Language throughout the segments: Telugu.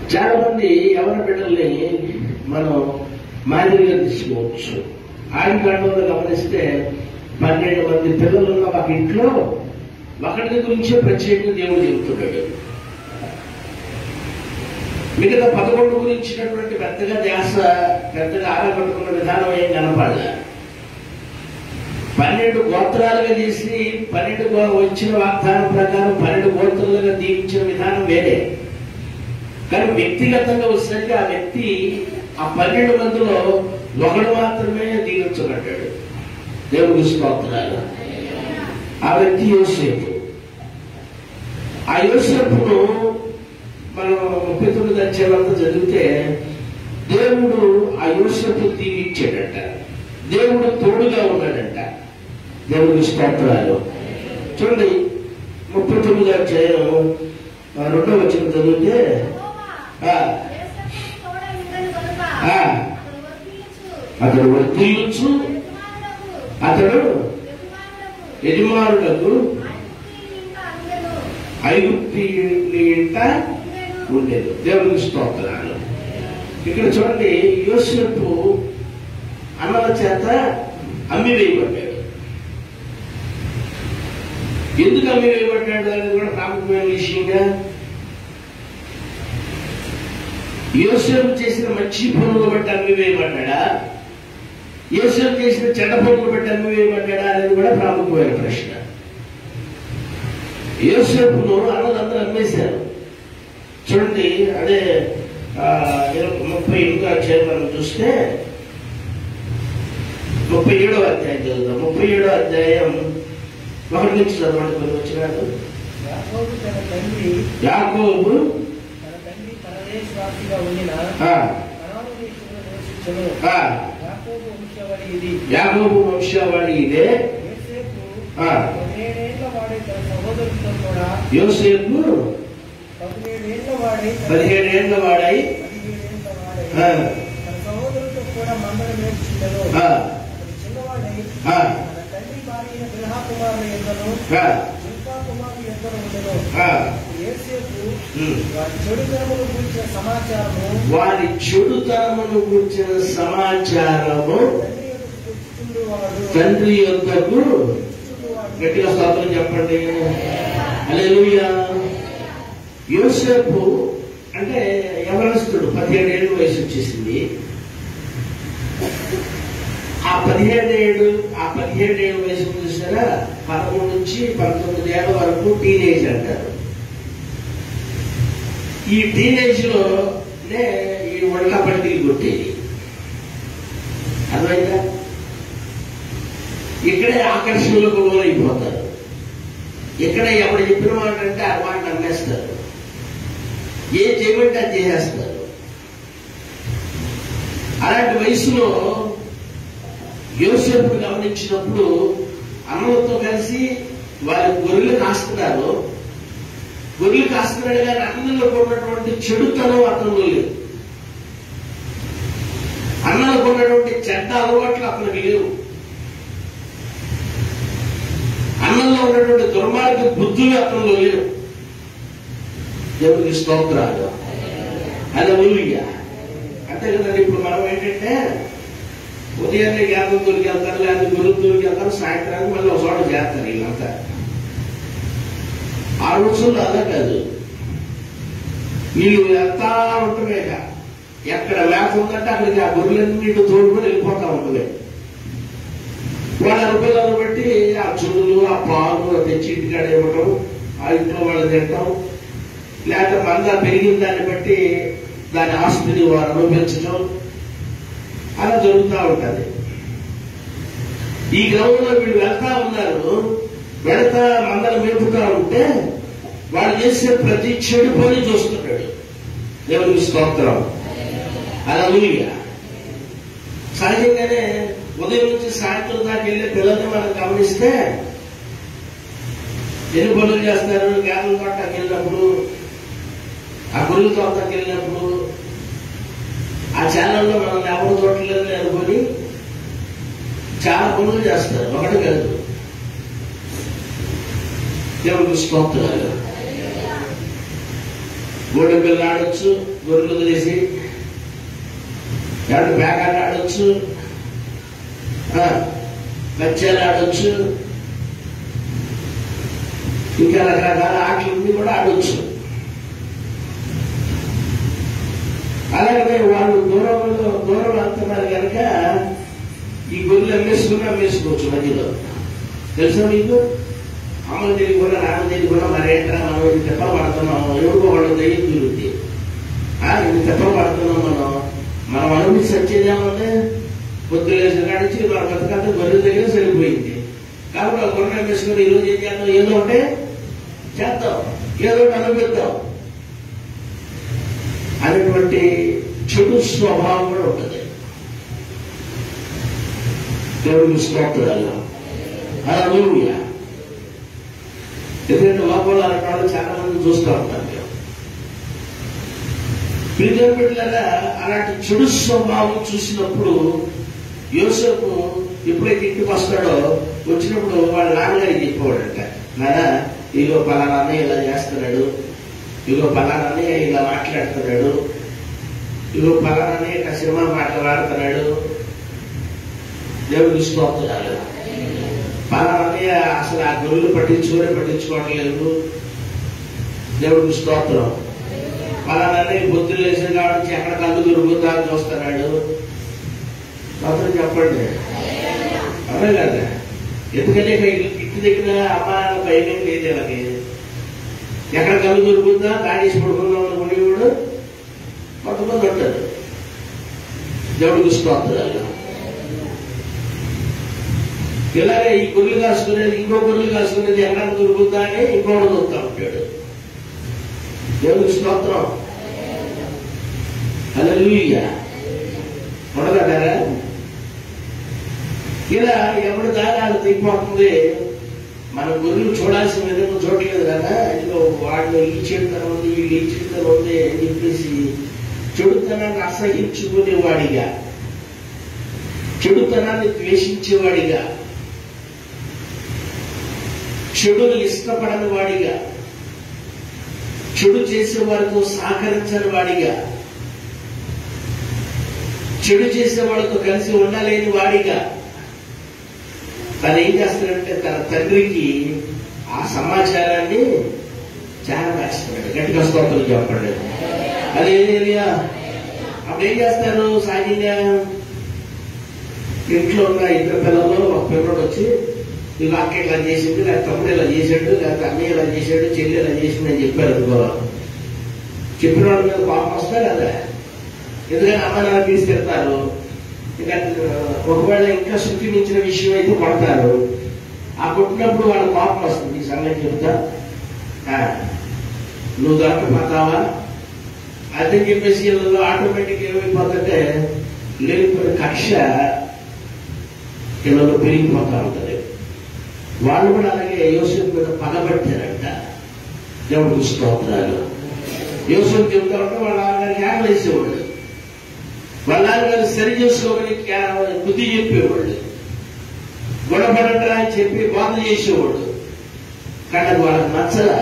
చాలా మంది ఎవరి బిడ్డల్ని మనం మాదిరిగా తీసుకోవచ్చు ఆయన కాండంలో గమనిస్తే పన్నెండు మంది పిల్లలు ఉన్న ఒక ఇంట్లో ఒకటి గురించే ప్రత్యేకంగా దేవుడు చెబుతున్నాడు మిగతా పదకొండు గురించినటువంటి పెద్దగా ధ్యాస పెద్దగా ఆరగట్టుకున్న విధానం ఏం కనపడలే పన్నెండు గోత్రాలుగా చేసి పన్నెండు గో- వచ్చిన వాగ్దానం ప్రకారం పన్నెండు గోత్రాలుగా దీవించిన విధానం వేరే కానీ వ్యక్తిగతంగా వచ్చేసరికి ఆ వ్యక్తి ఆ పన్నెండు మందిలో ఒకడు మాత్రమే దీవించబడ్డాడు దేవుడి స్తోత్రాలు ఆ వ్యక్తి యోసేపు ఆ యోసేపును మనం ముప్పై తొమ్మిది అధ్యాయంలో చదివితే దేవుడు ఆ యోసేపు దీవించాడట దేవుడు తోడుగా ఉన్నాడంట దేవుడి స్తోత్రాలు చూడండి ముప్పై తొమ్మిది అధ్యాయం ఆ, రెండో వచ్చిన చదివితే ఆ, ఆ. అతడు వర్తిల్లుచు అతడు యజమానులకు ఐగుప్తి ఇంట ఉండేది దేవునికి స్తోత్రాలు ఇక్కడ చూడండి యోసేపు అన్నల చేత అమ్మి వేయబడ్డాడు ఎందుకు అమ్మి వేయబడ్డాడు అనేది కూడా ప్రాముఖ్యమైన విషయంగా యోసేపు చేసిన మంచి పనులు బట్టి అమ్మి వేయబడ్డా యోసేపు చేసిన చెడ్డ పనులు బట్టి అమ్మి వేయబడ్డా అనేది కూడా ప్రాముఖ్యమైన ప్రశ్న యోసేపును అన్నలందరూ అమ్మేశారు చూడండి అదే ఆ, ఇరవై- ముప్పై ఎనిమిదో అధ్యాయం మనం చూస్తే ముప్పై ఏడో అధ్యాయం చదువుతాం ముప్పై ఏడో అధ్యాయం ఒకటి నుంచి చదవండి కొన్ని వచ్చినాడు యాకోబు తన తండ్రి యాకోబు తన తండ్రి పరదేశవాసిగా ఉండిన ఆ, కనాను దేశంలో నివసించెను. ఆ, యాకోబు వంశావళి ఇది యాకోబు వంశావళి ఇదే యోసేపు ఆ. పదిహేడేళ్ల వాడే తన సహోదరులతో కూడా యోసేపు పదిహేడేళ్ల వాడే తన- పదిహేడేళ్ల వాడై పదిహేడేళ్ల వాడై ఆ. తన సహోదరులతో కూడా మందరం నేర్చుకుంటాను ఆ, అతడు చిన్నవాడై ఆ, తన తండ్రి భార్య అయిన బిల్హా కుమారుల యొద్దను ఆ, జిల్కా కుమారుల యొద్దను ఉండెను ఆ. యోసేపు ఉమ్. వారి చెడుతనమును గురించిన సమాచారము వారి చెడుతనమును గురించిన సమాచారము తండ్రి యొద్దకు తెచ్చుచుండువాడు తండ్రి యొద్దకు తెచ్చుచుండువాడు గట్టిగా స్తోత్రం చెప్పండి హల్లెలూయా యోసేపు అంటే యవనస్తుడు పదిహేడు ఏళ్ళు వయసు వచ్చేసింది ఆ పదిహేడు ఏడు ఆ పదిహేడు ఏడు వయసు చూసారా పదమూడు నుంచి పంతొమ్మిది ఏళ్ళ వరకు టీనేజ్ అంటారు ఈ టీనేజ్ లోనే ఈ ఒళ్ళ పట్టికి కొట్టేది అర్థమైందా ఇక్కడే ఆకర్షణలకు లోనైపోతారు ఇక్కడ ఎవడు చెప్పిన మాట అంటే ఆ మాట నమ్మేస్తారు ఏం చేయమంటే అది చేసేస్తారు అలాంటి వయసులో యోసేపుడు గమనించినప్పుడు అన్నలతో కలిసి వారి గొర్రెలు కాస్తున్నారు గొర్రెలు కాస్తున్నాడు కానీ అన్నలకు ఉన్నటువంటి చెడుతనం అతనిలో లేదు అన్నలకు ఉన్నటువంటి చెడ్డ అలవాట్లు అతనికి లేవు అన్నంలో ఉన్నటువంటి దుర్మార్గ బుద్ధులు అతనిలో లేవు దేవునికి స్తోత్రాలు అది ఊరిగా అంతే కదండి ఇప్పుడు మనం ఏంటంటే ఉదయాన్నే గ్యాదం దొరికి వెళ్తారు లేదా గురువు దొరికి వెళ్తారు సాయంత్రానికి మళ్ళీ ఒక చోట చేస్తారు వీళ్ళంతా ఆ రోజుల్లో అలా కాదు వీళ్ళు వెళ్తా ఉంటమేక ఎక్కడ మేత ఉందంటే అక్కడికి ఆ గొర్రెలన్నింటి తోడుకొని వెళ్ళిపోతా ఉంటుంది వాళ్ళ అనుకూలాన్ని బట్టి ఆ చుడులు ఆ పాలు తెచ్చి ఇంటికాడ ఇవ్వటం ఆ ఇంట్లో వాళ్ళు తింటాం లేకపోతే మంద పెరిగిన దాన్ని బట్టి దాని ఆస్తిని వారు అనుభవించడం అలా జరుగుతూ ఉంటది ఈ గ్రౌండ్లో వీళ్ళు వెళ్తా ఉన్నారు వెళ్తా మందలు మేపుతా ఉంటే వాడు చేసే ప్రతి చెడు పని చూస్తున్నాడు దేవునికి స్తోత్రం అలా ఊరిగా సహజంగానే ఉదయం నుంచి సాయంత్రం దాకా వెళ్ళే పిల్లల్ని మనం గమనిస్తే ఎన్ని పనులు చేస్తారు గ్యాదం తోటకి వెళ్ళినప్పుడు ఆ గురువు తోటకి వెళ్ళినప్పుడు ఆ ఛానల్లో మనం ఎవరు చూడలేదని అనుకొని చాలా పనులు చేస్తారు ఒకటి కాదు దేవుడికి స్తోత్రాలు గోడె పిల్ల ఆడొచ్చు గొర్రెలు వదిలేసి ఎవరి బ్యాగాలు ఆడొచ్చు ఆ, బచ్చాలు ఆడొచ్చు ఇంకా రకరకాల ఆటలన్నీ కూడా ఆడొచ్చు అలాగే వాళ్ళు దూరంలో దూరం వెళ్తున్నారు కనుక ఈ గొర్రెలు అమ్మేసుకుని అమ్మేసుకోవచ్చు మధ్యలో తెలుసా మీకు అమ్మకు తెలియకుండా నాన్న తెలియకుండా మరి ఏంటన్నా మనం ఇది తెప్ప పడుతున్నాం ఎవరికో వాళ్ళు దయ్యం తిరుగుద్ది ఆ, ఇది తెప్ప పడుతున్నాం మనం మనం అనుభూతి సచ్చేదేమంటే పొద్దు లేచిన కాడి నుంచి మన బతకంతా గొర్రెల దగ్గర సరిపోయింది కాబట్టి ఆ గొర్రెలు అమ్మేసుకుని ఈ రోజు ఏం చేద్దాం ఏదో ఉంటే చేద్దాం ఏదో ఒకటి అనుభవిద్దాం అనేటువంటి చెడు స్వభావం కూడా ఉంటుంది దేవుడికి స్తోత్రాలు హల్లెలూయా ఎందుకంటే లోపల అలాంటి చాలా మంది చూస్తూ ఉంటారు మేము. ప్రియ బిడ్డలారా అలాంటి చెడు స్వభావం చూసినప్పుడు యోసేపు ఎప్పుడైతే ఇంటికి వస్తాడో వచ్చినప్పుడు వాళ్ళ నాన్నగారికి చెప్పేవాడంట నాన్న ఇగో పలానా ఇలా చేస్తున్నాడు ఇగో పలానా ఇలా మాట్లాడుతున్నాడు ఇగో పలానా ఇక సినిమా మాట్లాడుతున్నాడు దేవుడికి స్తోత్రాలు పలానా అసలు ఆ గొర్రెలు పట్టించుకునే పట్టించుకోవట్లేదు దేవుడికి స్తోత్రం పలానా బొద్దులు వేసిన కాబట్టి ఎక్కడ కళ్ళు దొరుకుతుందా అని చూస్తున్నాడు స్తోత్రం చెప్పండి అదే కదా ఎందుకంటే ఇక ఇంటి దగ్గర అమ్మ నాన్న భయం ఏం లేదు వీళ్ళకి ఎక్కడ కళ్ళు దొరుకుతుందా తాగేసి పడుకుందాం అనుకునేవాడు కొంతమంది ఉంటారు దేవుడికి స్తోత్రాలు ఇలాగే ఈ గొర్రెలు కాసుకునేది ఇంకో గొర్రెలు కాసుకునేది ఎక్కడ దొరుకుతుందా అని ఇంకోటి దొరుకుతా ఉంటాడు దేవుడికి స్తోత్రం హల్లెలూయా ఉండగలరా ఇలా ఎవరి దారాలు తిప్పిపోతుంది మన గొర్రెలు చూడాల్సిన విధంగా చూడలేదు కదా ఇదిగో వాళ్ళు ఈ చెడుతనం ఉంది వీళ్ళు ఈ చెడుతనం ఉంది అని చెప్పేసి చెడుతనాన్ని అసహించుకునేవాడిగా చెడుతనాన్ని ద్వేషించేవాడిగా చెడును ఇష్టపడని వాడిగా చెడు చేసే వారితో సహకరించని వాడిగా చెడు చేసే వాళ్ళతో కలిసి ఉండలేని వాడిగా తను ఏం చేస్తాడంటే తన తండ్రికి ఆ సమాచారాన్ని చేరవేస్తున్నాడు గట్టిగా స్తోత్రం చెప్పండి అది ఏరియా అప్పుడు ఏం చేస్తారు సహజంగా ఇంట్లో ఉన్న ఇద్దరు పిల్లలు ఒక పిల్లడు వచ్చి ఇక అక్క ఇలా చేసింది లేదా తమ్ముడు ఇలా చేశాడు లేకపోతే అన్నయ్య ఇలా చేశాడు చెల్లి ఇలా చేసింది అని చెప్పారు అనుకో చెప్పిన వాళ్ళ మీద కోపం వస్తా కదా ఎందుకంటే అమ్మ నాన్న తీసుకెళ్తారు ఇక ఒకవేళ ఇంకా శృతి మించిన విషయం అయితే కొడతారు ఆ కొట్టినప్పుడు వాళ్ళ కోపం వస్తుంది ఈ సంగతి చెప్తా ఆ, నువ్వు దొరకపోతావా అదని చెప్పేసి వీళ్ళలో ఆటోమేటిక్ ఏమైపోతుంటే లేనిపోయిన కక్ష వీళ్ళలో పెరిగిపోతా ఉంటుంది వాళ్ళు కూడా అలాగే యోసేపు మీద పగబట్టారంట దేవుడికి స్తోత్రాలు యోసేపు చెప్తా ఉంటే వాళ్ళ నాన్నగారికి ఆగలేసేవాళ్ళు వాళ్ళ నాన్నగారు సరి చేసుకోమని కా- బుద్ధి చెప్పేవాళ్ళు గుణపడండి అని చెప్పి బాధ చేసేవాడు కానీ అది వాళ్ళకి నచ్చలా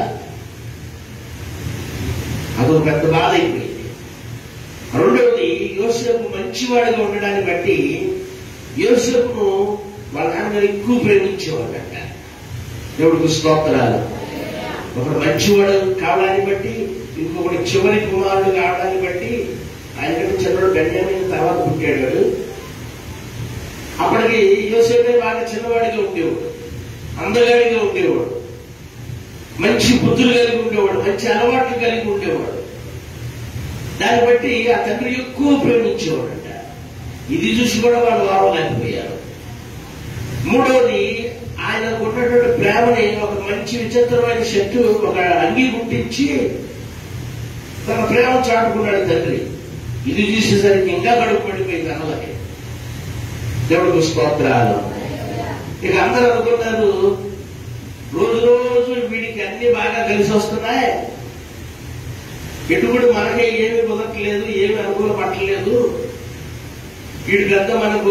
అదొక పెద్ద బాధ అయిపోయింది రెండవది యోసేపు మంచివాడిగా ఉండడాన్ని బట్టి యోసేపును వాళ్ళ నాన్నగారు ఎక్కువ ప్రేమించేవాళ్ళంట దేవుడికి స్తోత్రాలు ఒకడు మంచివాడు కావడాన్ని బట్టి ఇంకొకటి చివరి కుమారుడు కావడాన్ని బట్టి ఆయనకంటే చిన్నవాడు బెన్యామిన్ తర్వాత పుట్టాడు వాడు. అప్పటికి యోసేపే బాగా చిన్నవాడిగా ఉండేవాడు అందగాడిగా ఉండేవాడు మంచి బుద్ధులు కలిగి ఉండేవాడు మంచి అలవాట్లు కలిగి ఉండేవాడు దాన్ని బట్టి ఆ తండ్రి ఎక్కువ ప్రేమించేవాడంట ఇది చూసి కూడా వాళ్ళు వారలేకపోయారు మూడవది ఆయనకు ఉన్నటువంటి ప్రేమని ఒక మంచి విచిత్రమైన శక్తి ఒక అంగీ గుర్తించి తన ప్రేమ చాటుకున్నాడు తండ్రి ఇది చూసేసరికి ఇంకా గడుపు పడిపోయింది అన్నలకి దేవుడికి స్తోత్రాలు ఇక అందరూ అనుకున్నారు రోజు రోజు వీడికి అన్ని బాగా కలిసి వస్తున్నాయి ఎటువంటి మనకే ఏమి కుదరట్లేదు ఏమి అనుకూల పట్టలేదు వీడికంతా మనకు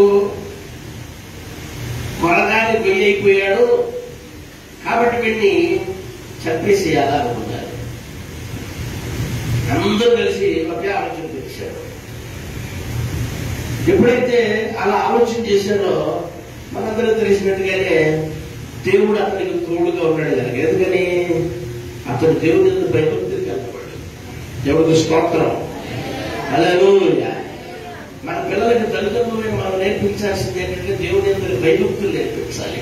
కొరగాని గొయ్యి అయిపోయాడు కాబట్టి వీడిని చంపేసేయాలనుకున్నారు అందరూ కలిసి ఒకే ఆలోచన చేశారు ఎప్పుడైతే అలా ఆలోచన చేశారో మనందరూ తెలిసినట్టుగానే దేవుడు అతనికి తోడుగా ఉన్నాడు కనుక ఎందుకని అతను దేవుడి ఎందుకు భయభక్తులు కలవాడు దేవుడికి స్తోత్రం హల్లెలూయా మన పిల్లలకి తల్లిదండ్రులని మనం నేర్పించాల్సింది ఏంటంటే దేవుని ఎందుకు భయభక్తులు నేర్పించాలి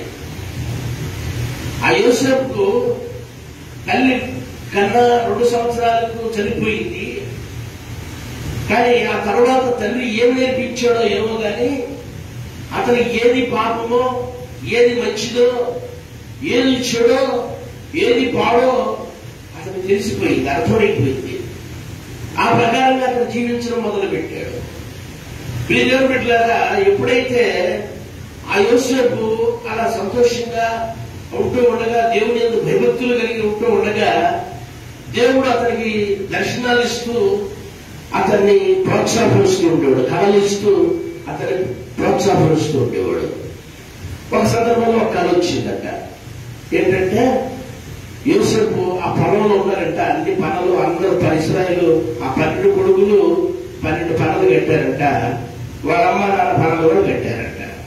ఆ యోసేపుకు తల్లి కన్నా రెండు సంవత్సరాలకు చనిపోయింది కానీ ఆ తర్వాత తండ్రి ఏం నేర్పించాడో ఏమో కానీ అతనికి ఏది పాపమో ఏది మంచిదో ఏది చెడో ఏది పాడో అతనికి తెలిసిపోయింది అర్థమైపోయింది ఆ ప్రకారంగా అతను జీవించడం మొదలు పెట్టాడు ప్రియదేవుడు బిడ్డలారా ఎప్పుడైతే ఆ యోసేపు అలా సంతోషంగా ఉంటూ ఉండగా దేవుని ఎందుకు భయభక్తులు కలిగి ఉంటూ ఉండగా దేవుడు అతనికి దర్శనాలు ఇస్తూ అతన్ని ప్రోత్సాహపరుస్తూ ఉండేవాడు కళలు ఇస్తూ అతన్ని ప్రోత్సాహపరుస్తూ ఉండేవాడు ఒక సందర్భంలో ఒక కళ వచ్చిందట ఏంటంటే యోసేపు ఆ పొలంలో ఉన్నారంట అన్ని పనులు అందరూ పరిసరాలు ఆ పన్నెండు కొడుకులు పన్నెండు పనులు కట్టారంట వాళ్ళ అమ్మ నాన్న పనులు కూడా కట్టారంట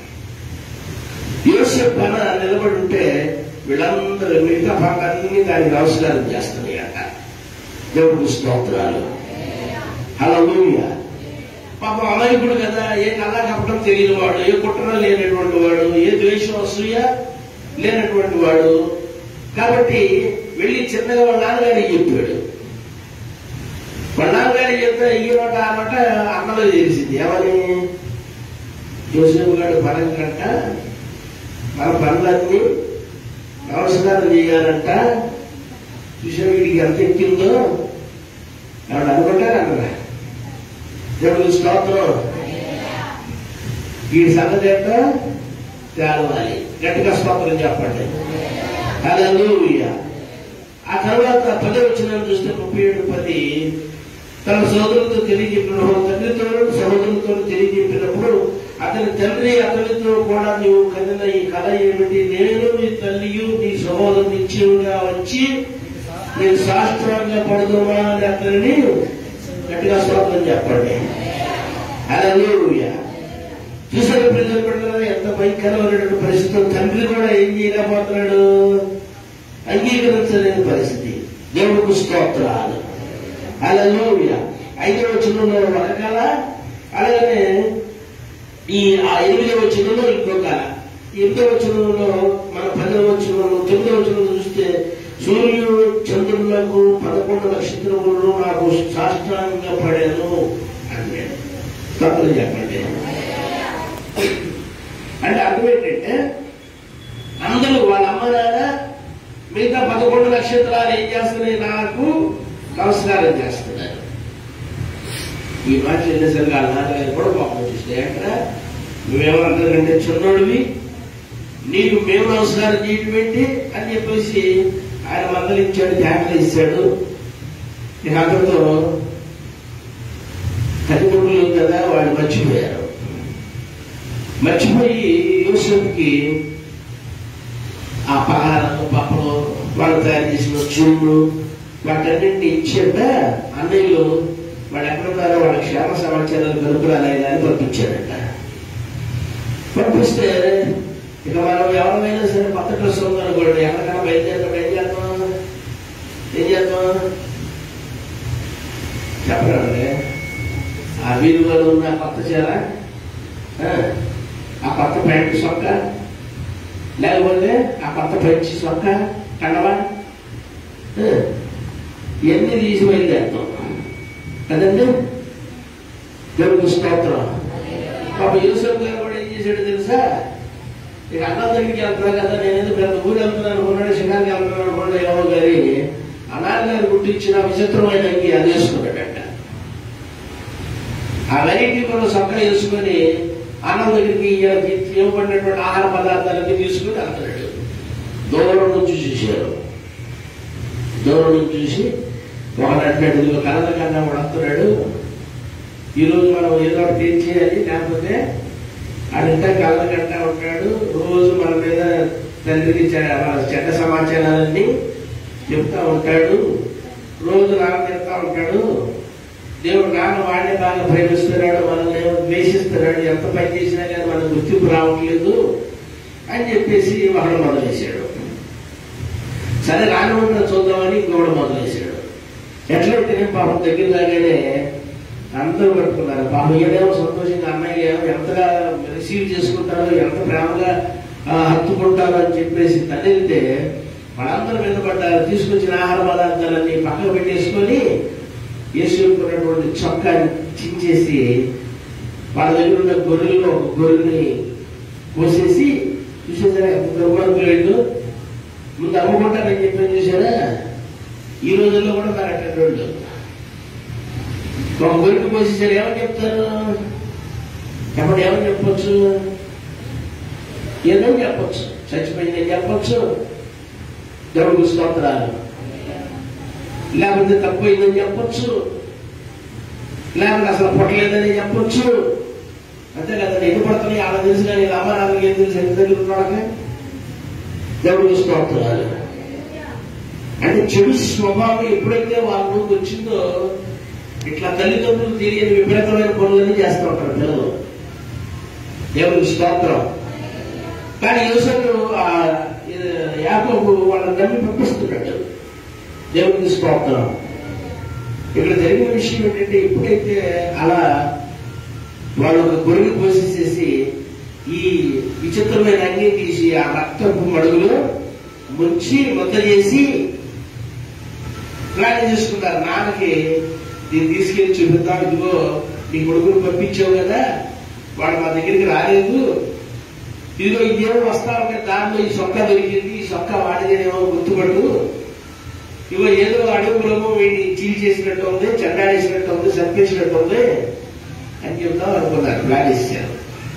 యోసేపు పన నిలబడి ఉంటే వీళ్ళందరూ మిగతా పనులన్నీ దానికి నమస్కారం చేస్తున్నాయి అంట దేవుడికి స్తోత్రాలు హలో పాపం అమాయకుడు కదా ఏ కల్లా కప్పడం తెలియని వాడు ఏ కుట్ర లేనటువంటి వాడు ఏ ద్వేషం అసూయ లేనటువంటి వాడు కాబట్టి వెళ్ళి చిన్నగా వాళ్ళ నాన్నగారికి చెప్పాడు వాళ్ళ నాన్నగారికి చెప్తే ఈ నోట ఆ నోట అన్నలో తెలిసింది ఏమని యోసేపు గారు పనం కంట మన పనులన్నీ నమస్కారం చేయాలంట చూసే వీడికి ఎంత ఎక్కిందో ఎవడు అనుకుంటారు అన్నదా దేవుడు స్తోత్రం ఈ సంగతి ఏంటో తేలవాలి గట్టిగా స్తోత్రం చెప్పండి హల్లెలూయా ఆ తర్వాత పదే వచ్చిన చూస్తే ముప్పై ఏడు పది తన సోదరులతో తెలియజెప్పినప్పుడు తండ్రితో సహోదరులతో తెలియజెప్పినప్పుడు అతని తండ్రి అతనితో కూడా నీవు కదిన ఈ కళ ఏమిటి నేను నీ తల్లియు నీ సహోదరు నిశ్చయుగా వచ్చి నేను శాస్త్రంగా పడుతున్నా అని అతనిని గట్టిగా స్తోత్రం చెప్పండి హల్లెలూయా చూసారు ప్రజలు పెట్టిన ఎంత భయంకరమైనటువంటి పరిస్థితులు తండ్రి కూడా ఏం చేయలేకపోతున్నాడు అంగీకరించలేని పరిస్థితి దేవుడికి స్తోత్రాలు హల్లెలూయా ఐదవ వచనంలో ఒక కళ అలాగే ఈ ఆ ఎనిమిదవ వచనంలో ఇంకో కళ ఎనిమిదవ వచనంలో మన పదవ వచనంలో తొమ్మిదవ వచనంలో చూస్తే సూర్యుడు చంద్రులకు పదకొండు నక్షత్రములను నాకు సాష్టాంగ పడాను అన్నాడు తప్పులు చెప్పండి అంటే అర్థం ఏంటంటే అందరూ వాళ్ళ అమ్మ నాన్న మిగతా పదకొండు నక్షత్రాలు ఏం చేస్తున్నాయి నాకు నమస్కారం చేస్తున్నారు ఈ మాట ఎన్నిసార్లు వాళ్ళ నాన్నగారు కూడా పాపం చూస్తే అంటే నువ్వేమంటారంటే చిన్నోడివి నీకు మేము నమస్కారం చేయడం ఏంటి అని చెప్పేసి ఆయన మందలించాడు జాగ్రత్త ఇచ్చాడు ఇక అతనితో కటికొడులు కదా వాళ్ళు మర్చిపోయారు మర్చిపోయి యూసఫ్కి ఆ పలహారం పప్పులు వాళ్ళు తయారు చేసిన చూళ్ళు వాటన్నింటినీ ఇచ్చాక అన్నయ్యలు వాళ్ళు ఎక్కడున్నారో వాళ్ళ క్షేమ సమాచారాలు కనుక్కురాలైనా అని పంపించారంట పంపిస్తే ఇక మనం ఎవరైనా సరే కొత్త డ్రెస్ ఉందనుకోండి ఎక్కడికైనా బయలుదేరుతాం ఏం చేద్దాం ఏం చేద్దాం చెప్పరండి ఆ వీధిలో ఉన్న కొత్త చీర ఆ, ఆ కొత్త ప్యాంటు సొక్క లేకపోతే ఆ కొత్త పంచి సొక్క కండవా ఆ, ఇవన్నీ తీసి బయలుదేరుతాం కదండి దేవుడికి స్తోత్రం పాప యూసఫ్ గారు కూడా ఏం చేశాడు తెలుసా ఇక అన్నం దగ్గరికి వెళ్తున్నా కదా నేను ఎందుకు పెద్ద ఊరు వెళ్తున్నాను అనుకున్నాడు శిఖానికి వెళ్తున్నాను అనుకున్నాడు ఏమో గారి అనాన్నగారు గుర్తించిన విచిత్రమైన అంగి అది వేసుకున్నాడట ఆ వెరైటీ కూడా సొక్క వేసుకొని అన్నం దగ్గరికి ఈయనకి ఇవ్వబడినటువంటి ఆహార పదార్థాలన్నీ తీసుకుని వెళ్తున్నాడు దూరం నుంచి చూశారు దూరం నుంచి చూసి ఒకడంటాడు ఇదిగో కలల కన్నా వాడు వస్తున్నాడు ఈరోజు మనం ఏదో ఒకటి ఏం చేయాలి లేకపోతే ఆడింకా కళ్ళ కట్టా ఉంటాడు రోజు మన మీద తండ్రికి చె- మన చెడ్డ సమాచారాలన్నీ చెప్తా ఉంటాడు రోజు నాకు చెప్తా ఉంటాడు దేవుడు నాన్న వాడిని బాగా ప్రేమిస్తున్నాడు మనల్ని ఏమో ద్వేషిస్తున్నాడు ఎంత పని చేసినా కానీ మనకు గుర్తింపు రావట్లేదు అని చెప్పేసి వాడు మొదలేశాడు సరే రానివ్వండి చూద్దామని ఇంకొకడు మొదలేశాడు ఎట్లయితేనే పాపం దగ్గర రాగానే అందరూ పట్టుకున్నారు పాపం ఈయనేమో సంతోషంగా అన్నయ్య ఏమో ఎంతగా రిసీవ్ చేసుకుంటారో ఎంత ప్రేమగా ఆ, హత్తుకుంటారో అని చెప్పేసి తనిలితే వాళ్ళందరూ మీద పడ్డారు తీసుకొచ్చిన ఆహార పదార్థాలన్నీ పక్కన పెట్టేసుకొని వేసుకున్నటువంటి చొక్కాని చించేసి వాళ్ళ దగ్గర ఉన్న గొర్రెల్లో ఒక గొర్రెని కోసేసి చూసేసారా ఎంత దుర్మార్గులు ఏంటో ముందు అమ్ముకుంటారని చెప్పి చూసారా ఈ రోజుల్లో కూడా మరి అటువంటి వాళ్ళు ఒక గొర్రెని కోసేసారు ఏమని చెప్తారు ఎప్పుడు ఏమని చెప్పొచ్చు ఏదో చెప్పొచ్చు చచ్చిపోయిందని చెప్పొచ్చు దేవుడికి స్తోత్రాలు లేకపోతే తప్పైందని చెప్పొచ్చు లేకపోతే అసలు పుట్టలేదని చెప్పొచ్చు అంతే కదండి ఎన్ని పడుతున్నాయి అలా తెలుసు కానీ రామారావుకి ఏం తెలుసు ఎంత దగ్గర ఉన్నాడక దేవుడికి స్తోత్రాలు అంటే చెడు స్వభావం ఎప్పుడైతే వాళ్ళ ముందు వచ్చిందో ఇట్లా తల్లిదండ్రులు తెలియని విపరీతమైన పనులన్నీ చేస్తూ ఉంటారు పిల్లలు దేవుడికి స్తోత్రం కానీ యోసెఫ్ ఆ యాకోబు వాళ్ళని నమ్మి పంపిస్తున్నాడు దేవుడికి స్తోత్రం ఇక్కడ జరిగిన విషయం ఏంటంటే ఎప్పుడైతే అలా వాళ్ళు ఒక గొర్రెలు పోసేసేసి ఈ విచిత్రమైన అంగీ తీసి ఆ రక్తపు మడుగులో ముంచి ముద్ద చేసి ప్లాన్ చేసుకున్నారు నాన్నకి దీన్ని తీసుకెళ్లి చూపిద్దాం ఇదిగో నీ కొడుకుని పంపించావు కదా వాడు మా దగ్గరికి రాలేదు ఇదిగో ఇదేమో వస్తా ఉంటే దాంట్లో ఈ సొక్క దొరికింది ఈ సొక్క వాడిదేనేమో గుర్తుపట్టు ఇగో ఏదో అడుగులము వీడిని చీల్ చేసినట్టు ఉంది చెండాడేసినట్టు ఉంది చంపేసినట్టు ఉంది అని చెప్దాం అనుకున్నారు ప్లాన్ ఇచ్చారు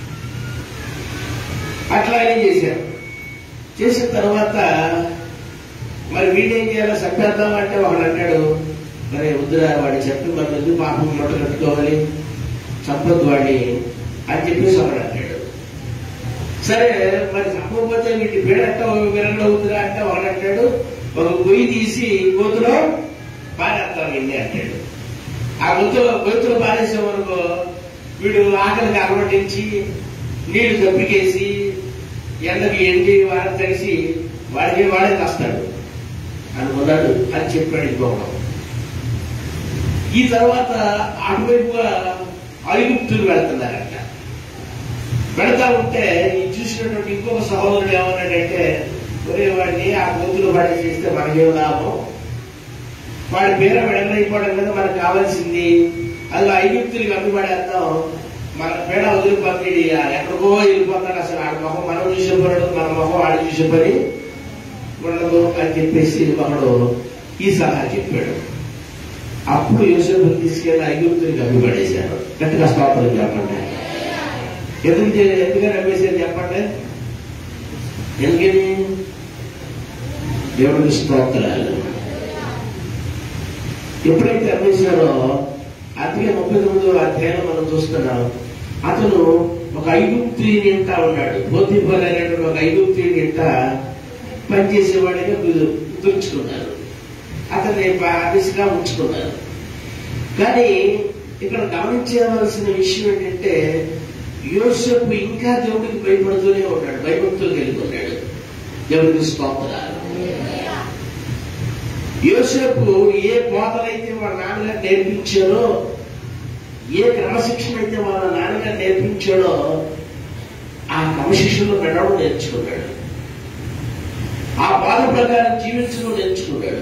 అట్లాగే చేశారు చేసిన తర్వాత మరి వీడేం చేయాలో చంపేద్దాం అంటే ఒకడు అంటాడు మరి వద్దురా వాడి చెప్పి మరి ఎందుకు పాపం మూట కట్టుకోవాలి చంపొద్దు వాడిని అని చెప్పేసి ఒకడు అంటాడు సరే మరి చంపకపోతే వీటి పేడంట విరగలు అవుతుందా అంటే ఒకడు అంటాడు ఒక గొయ్యి తీసి గోతులో పారేస్తాం ఇండి అంటాడు ఆ గొంతులో గొంతులో పారేసే వరకు వీడు ఆకలికి అలవటించి నీళ్లు దప్పికేసి ఎండకి ఎండి వారం తడిసి వాడికి వాడే వస్తాడు అనుకున్నాడు అని చెప్పాడు ఇంకొకడు ఈ తర్వాత అటువైపుగా ఐగుప్తులు వెళ్తున్నారంట వెళతా ఉంటే ఈ చూసినటువంటి ఇంకొక సహోదరుడు ఏమన్నాడంటే ఒరే వాడిని ఆ గొంతులు పడి చేస్తే మనకేం లాభం వాడి పేర వెడలైపోవడం కదా మనకు కావాల్సింది అది ఐగుప్తులకి అడ్డుపడేద్దాం మన పేడ వదిలిపోతుంది ఎక్కడికో వెళ్ళిపోతాడు అసలు ఆడి మొహం మనం చూసే పడు మన మొహం ఆడి చూసే పని ఉండదు అని చెప్పేసి ఒకడు ఈ సలహా చెప్పాడు అప్పుడు యోసేపు తీసుకెళ్లి ఐగుప్తులకి అడ్డుపడేశారు గట్టిగా స్తోత్రం చెప్పండి ఎందుకు చే- ఎందుకని అమ్మేశారు చెప్పండి ఎందుకని దేవుడికి స్తోత్రాలు ఎప్పుడైతే అమ్మేశారో అందుకే ముప్పై తొమ్మిదో అధ్యాయం మనం చూస్తున్నాం అతను ఒక ఐగుప్తి నింటా ఉన్నాడు పోతిపల్ అనేటువంటి ఒక ఐగుప్తి నింట పనిచేసేవాడిగా దుర్చుకున్నారు అతన్ని బానిసగా ఉంచుకున్నారు కానీ ఇక్కడ గమనించవలసిన విషయం ఏంటంటే యోసేపు ఇంకా దేవుడికి భయపడుతూనే ఉన్నాడు భయభక్తులు కలిగి ఉన్నాడు దేవుడికి స్తోత్రాలు యోసేపు ఏ బోధనైతే వాళ్ళ నాన్నగారు నేర్పించారో ఏ క్రమశిక్షణ అయితే వాళ్ళ నాన్నగారు నేర్పించాడో ఆ క్రమశిక్షణలో పెట్టడం నేర్చుకున్నాడు ఆ బాధ ప్రకారం జీవించడం నేర్చుకున్నాడు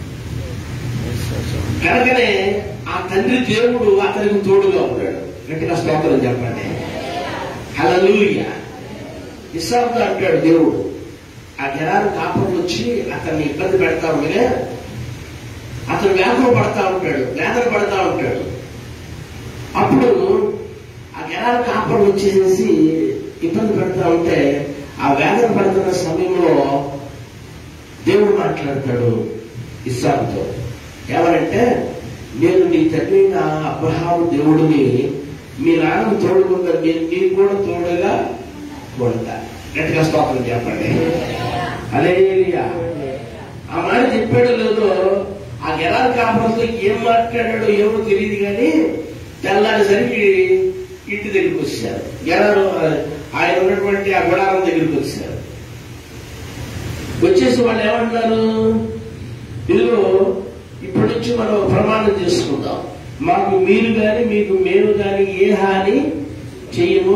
కనుకనే ఆ తండ్రి దేవుడు అతనికి తోడుగా ఉన్నాడు గట్టిగా స్తోత్రం చెప్పండి హలలుయ ఇస్సాంతో అంటాడు దేవుడు ఆ జనాలు కాపురం వచ్చి అతన్ని ఇబ్బంది పెడతా ఉండగా అతను వ్యాకులు పడతా ఉంటాడు వేదన పడతా ఉంటాడు అప్పుడు ఆ జనాలు కాపురం వచ్చేసేసి ఇబ్బంది పెడతా ఉంటే ఆ వేదన పడుతున్న సమయంలో దేవుడు మాట్లాడతాడు ఇస్సాంతో ఏమనంటే నేను నీ తండ్రి నా అబ్రహాము దేవుడిని మీ నాన్నకు తోడుకుందా నేను నీకు కూడా తోడుగా కొడతా గట్టిగా స్తోత్రం చెప్పండి అలేలియా ఆ మాట చెప్పాడో లేదో ఆ గెరాల కాపురంతో ఏం మాట్లాడాడో ఏమో తెలియదు కానీ తెల్లారేసరికి ఇంటి దగ్గరికి వచ్చారు గెరాలు ఆయన ఉన్నటువంటి ఆ గుడారం దగ్గరికి వచ్చారు వచ్చేసి వాళ్ళు ఏమంటున్నారు ఇదిగో ఇప్పటి నుంచి మనం ప్రమాణం చేసుకుందాం మాకు మీరు గాని మీకు మేము గాని ఏ హాని చెయ్యము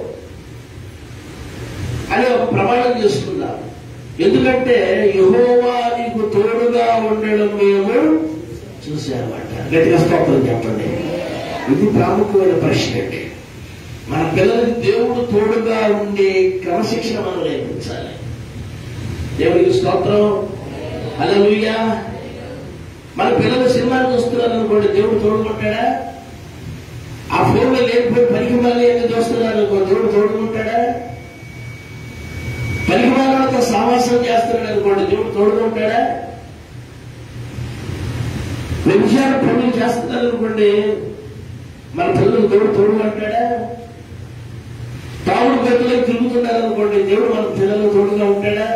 అని ఒక ప్రమాణం చేసుకుందాం ఎందుకంటే యహోవా నీకు తోడుగా ఉండడం మేము చూసామట గట్టిగా స్తోత్రం చెప్పండి ఇది ప్రాముఖ్యమైన ప్రశ్న అండి మన పిల్లలకి దేవుడు తోడుగా ఉండే క్రమశిక్షణ మనం నేర్పించాలి దేవుడికి స్తోత్రం హల్లెలూయా మన పిల్లలు సినిమాలు చూస్తున్నారు అనుకోండి దేవుడు తోడుకుంటాడా ఆ ఫోన్లో లేకపోయి పనికి మళ్ళీ ఎందుకు చూస్తున్నారు అనుకో దేవుడు తోడుకుంటాడా పనికి వాళ్ళతో సావాసం చేస్తున్నాడు అనుకోండి దేవుడు తోడుకుంటాడా వ్యభిచార పనులు చేస్తున్నారు అనుకోండి మన పిల్లలు దేవుడు తోడుకుంటాడా తాముడు గదులకు తిరుగుతున్నారు అనుకోండి దేవుడు మన పిల్లలు తోడుగా ఉంటాడా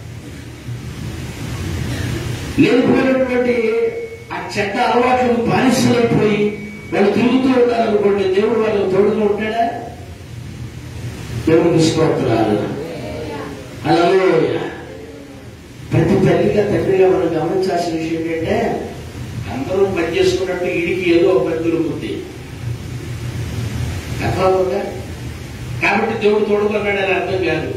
లేకపోయినటువంటి ఆ చెడ్డ అలవాట్లకు బానిసలైపోయి వాళ్ళు తిరుగుతూ ఉన్నారు అనుకోండి దేవుడు వాళ్ళకు తోడుగా ఉంటాడా దేవుడికి స్తోత్రాలు అలాగే ప్రతి తల్లిగా తండ్రిగా మనం గమనించాల్సిన విషయం ఏంటంటే అందరూ పని చేసుకున్నట్టు ఇడికి ఏదో ఒక పని దొరుకుతుంది అర్థమవుతుందా కాబట్టి దేవుడు తోడుకున్నాడని అర్థం కాదు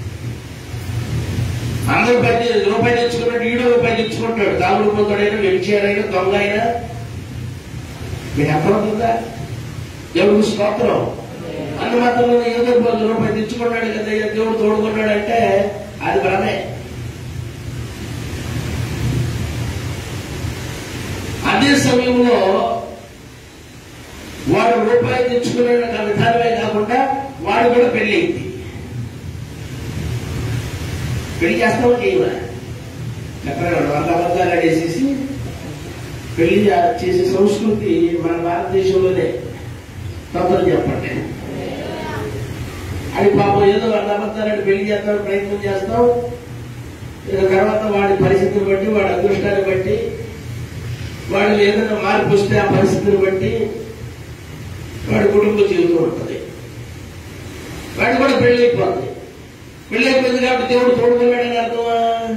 అందరూ పని రూపాయి తెచ్చుకున్నట్టు ఈడో రూపాయి తెచ్చుకుంటాడు తాగుడు పోతాడైనా వ్యభిచారైనా దొంగ అయినా మీకు అర్థమవుతుందా దేవుడికి స్తోత్రం అన్న మాత్రంలో ఏదో ఒక రూపాయి తెచ్చుకున్నాడు కదా దేవుడు తోడుకున్నాడంటే అది భ్రమే అదే సమయంలో వాడు రూపాయి తెచ్చుకునే విధానమే కాకుండా వాడు కూడా పెళ్లి అయింది పెళ్లి చేస్తామో చేయవా చెప్పరా వంద అబద్ధాలు ఆడేసేసి పెళ్లి చే- చేసే సంస్కృతి మన భారతదేశంలోనే తప్పని చెప్పండి అది పాపం ఏదో వంద అబద్ధాలు పెళ్లి చేస్తాం ప్రయత్నం చేస్తాం ఇక తర్వాత వాడి పరిస్థితిని బట్టి వాడి అదృష్టాన్ని బట్టి వాడు ఏదైనా మార్పు వస్తే ఆ పరిస్థితిని బట్టి వాడి కుటుంబ జీవితం ఉంటుంది వాడు కూడా పెళ్లి అయిపోతుంది పెళ్లి అయిపోయింది కాబట్టి దేవుడు తోడుకున్నాడని అర్థమా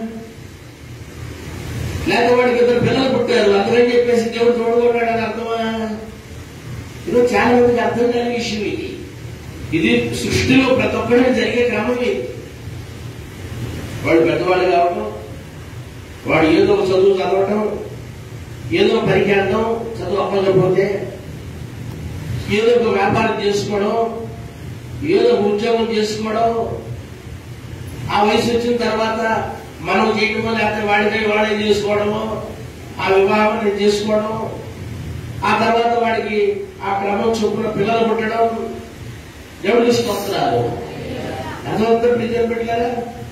లేక వాడికి ఇద్దరు పిల్లలు పుట్టారు అందుకని చెప్పేసి దేవుడు తోడుకున్నాడని అర్థమా ఇది చాలా మందికి అర్థం కాని విషయం ఇది ఇది సృష్టిలో ప్రతి ఒక్కరికి జరిగే క్రమం ఇది వాడు పెద్దవాళ్ళు కావటం వాడు ఏదో ఒక చదువు చదవటం ఏదో పనికి వెళ్తాం చదువు అవ్వకపోతే ఏదో ఒక వ్యాపారం చేసుకోవడం ఏదో ఒక ఉద్యోగం చేసుకోవడం ఆ వయసు వచ్చిన తర్వాత మనం చేయటమో లేకపోతే వాడికై వాడే చేసుకోవడము ఆ వివాహం నేను చేసుకోవడం ఆ తర్వాత వాడికి ఆ క్రమం చొప్పున పిల్లలు పుట్టడం దేవుడికి స్తోత్రాలు అర్థవంతం నిజం పెట్టలేదా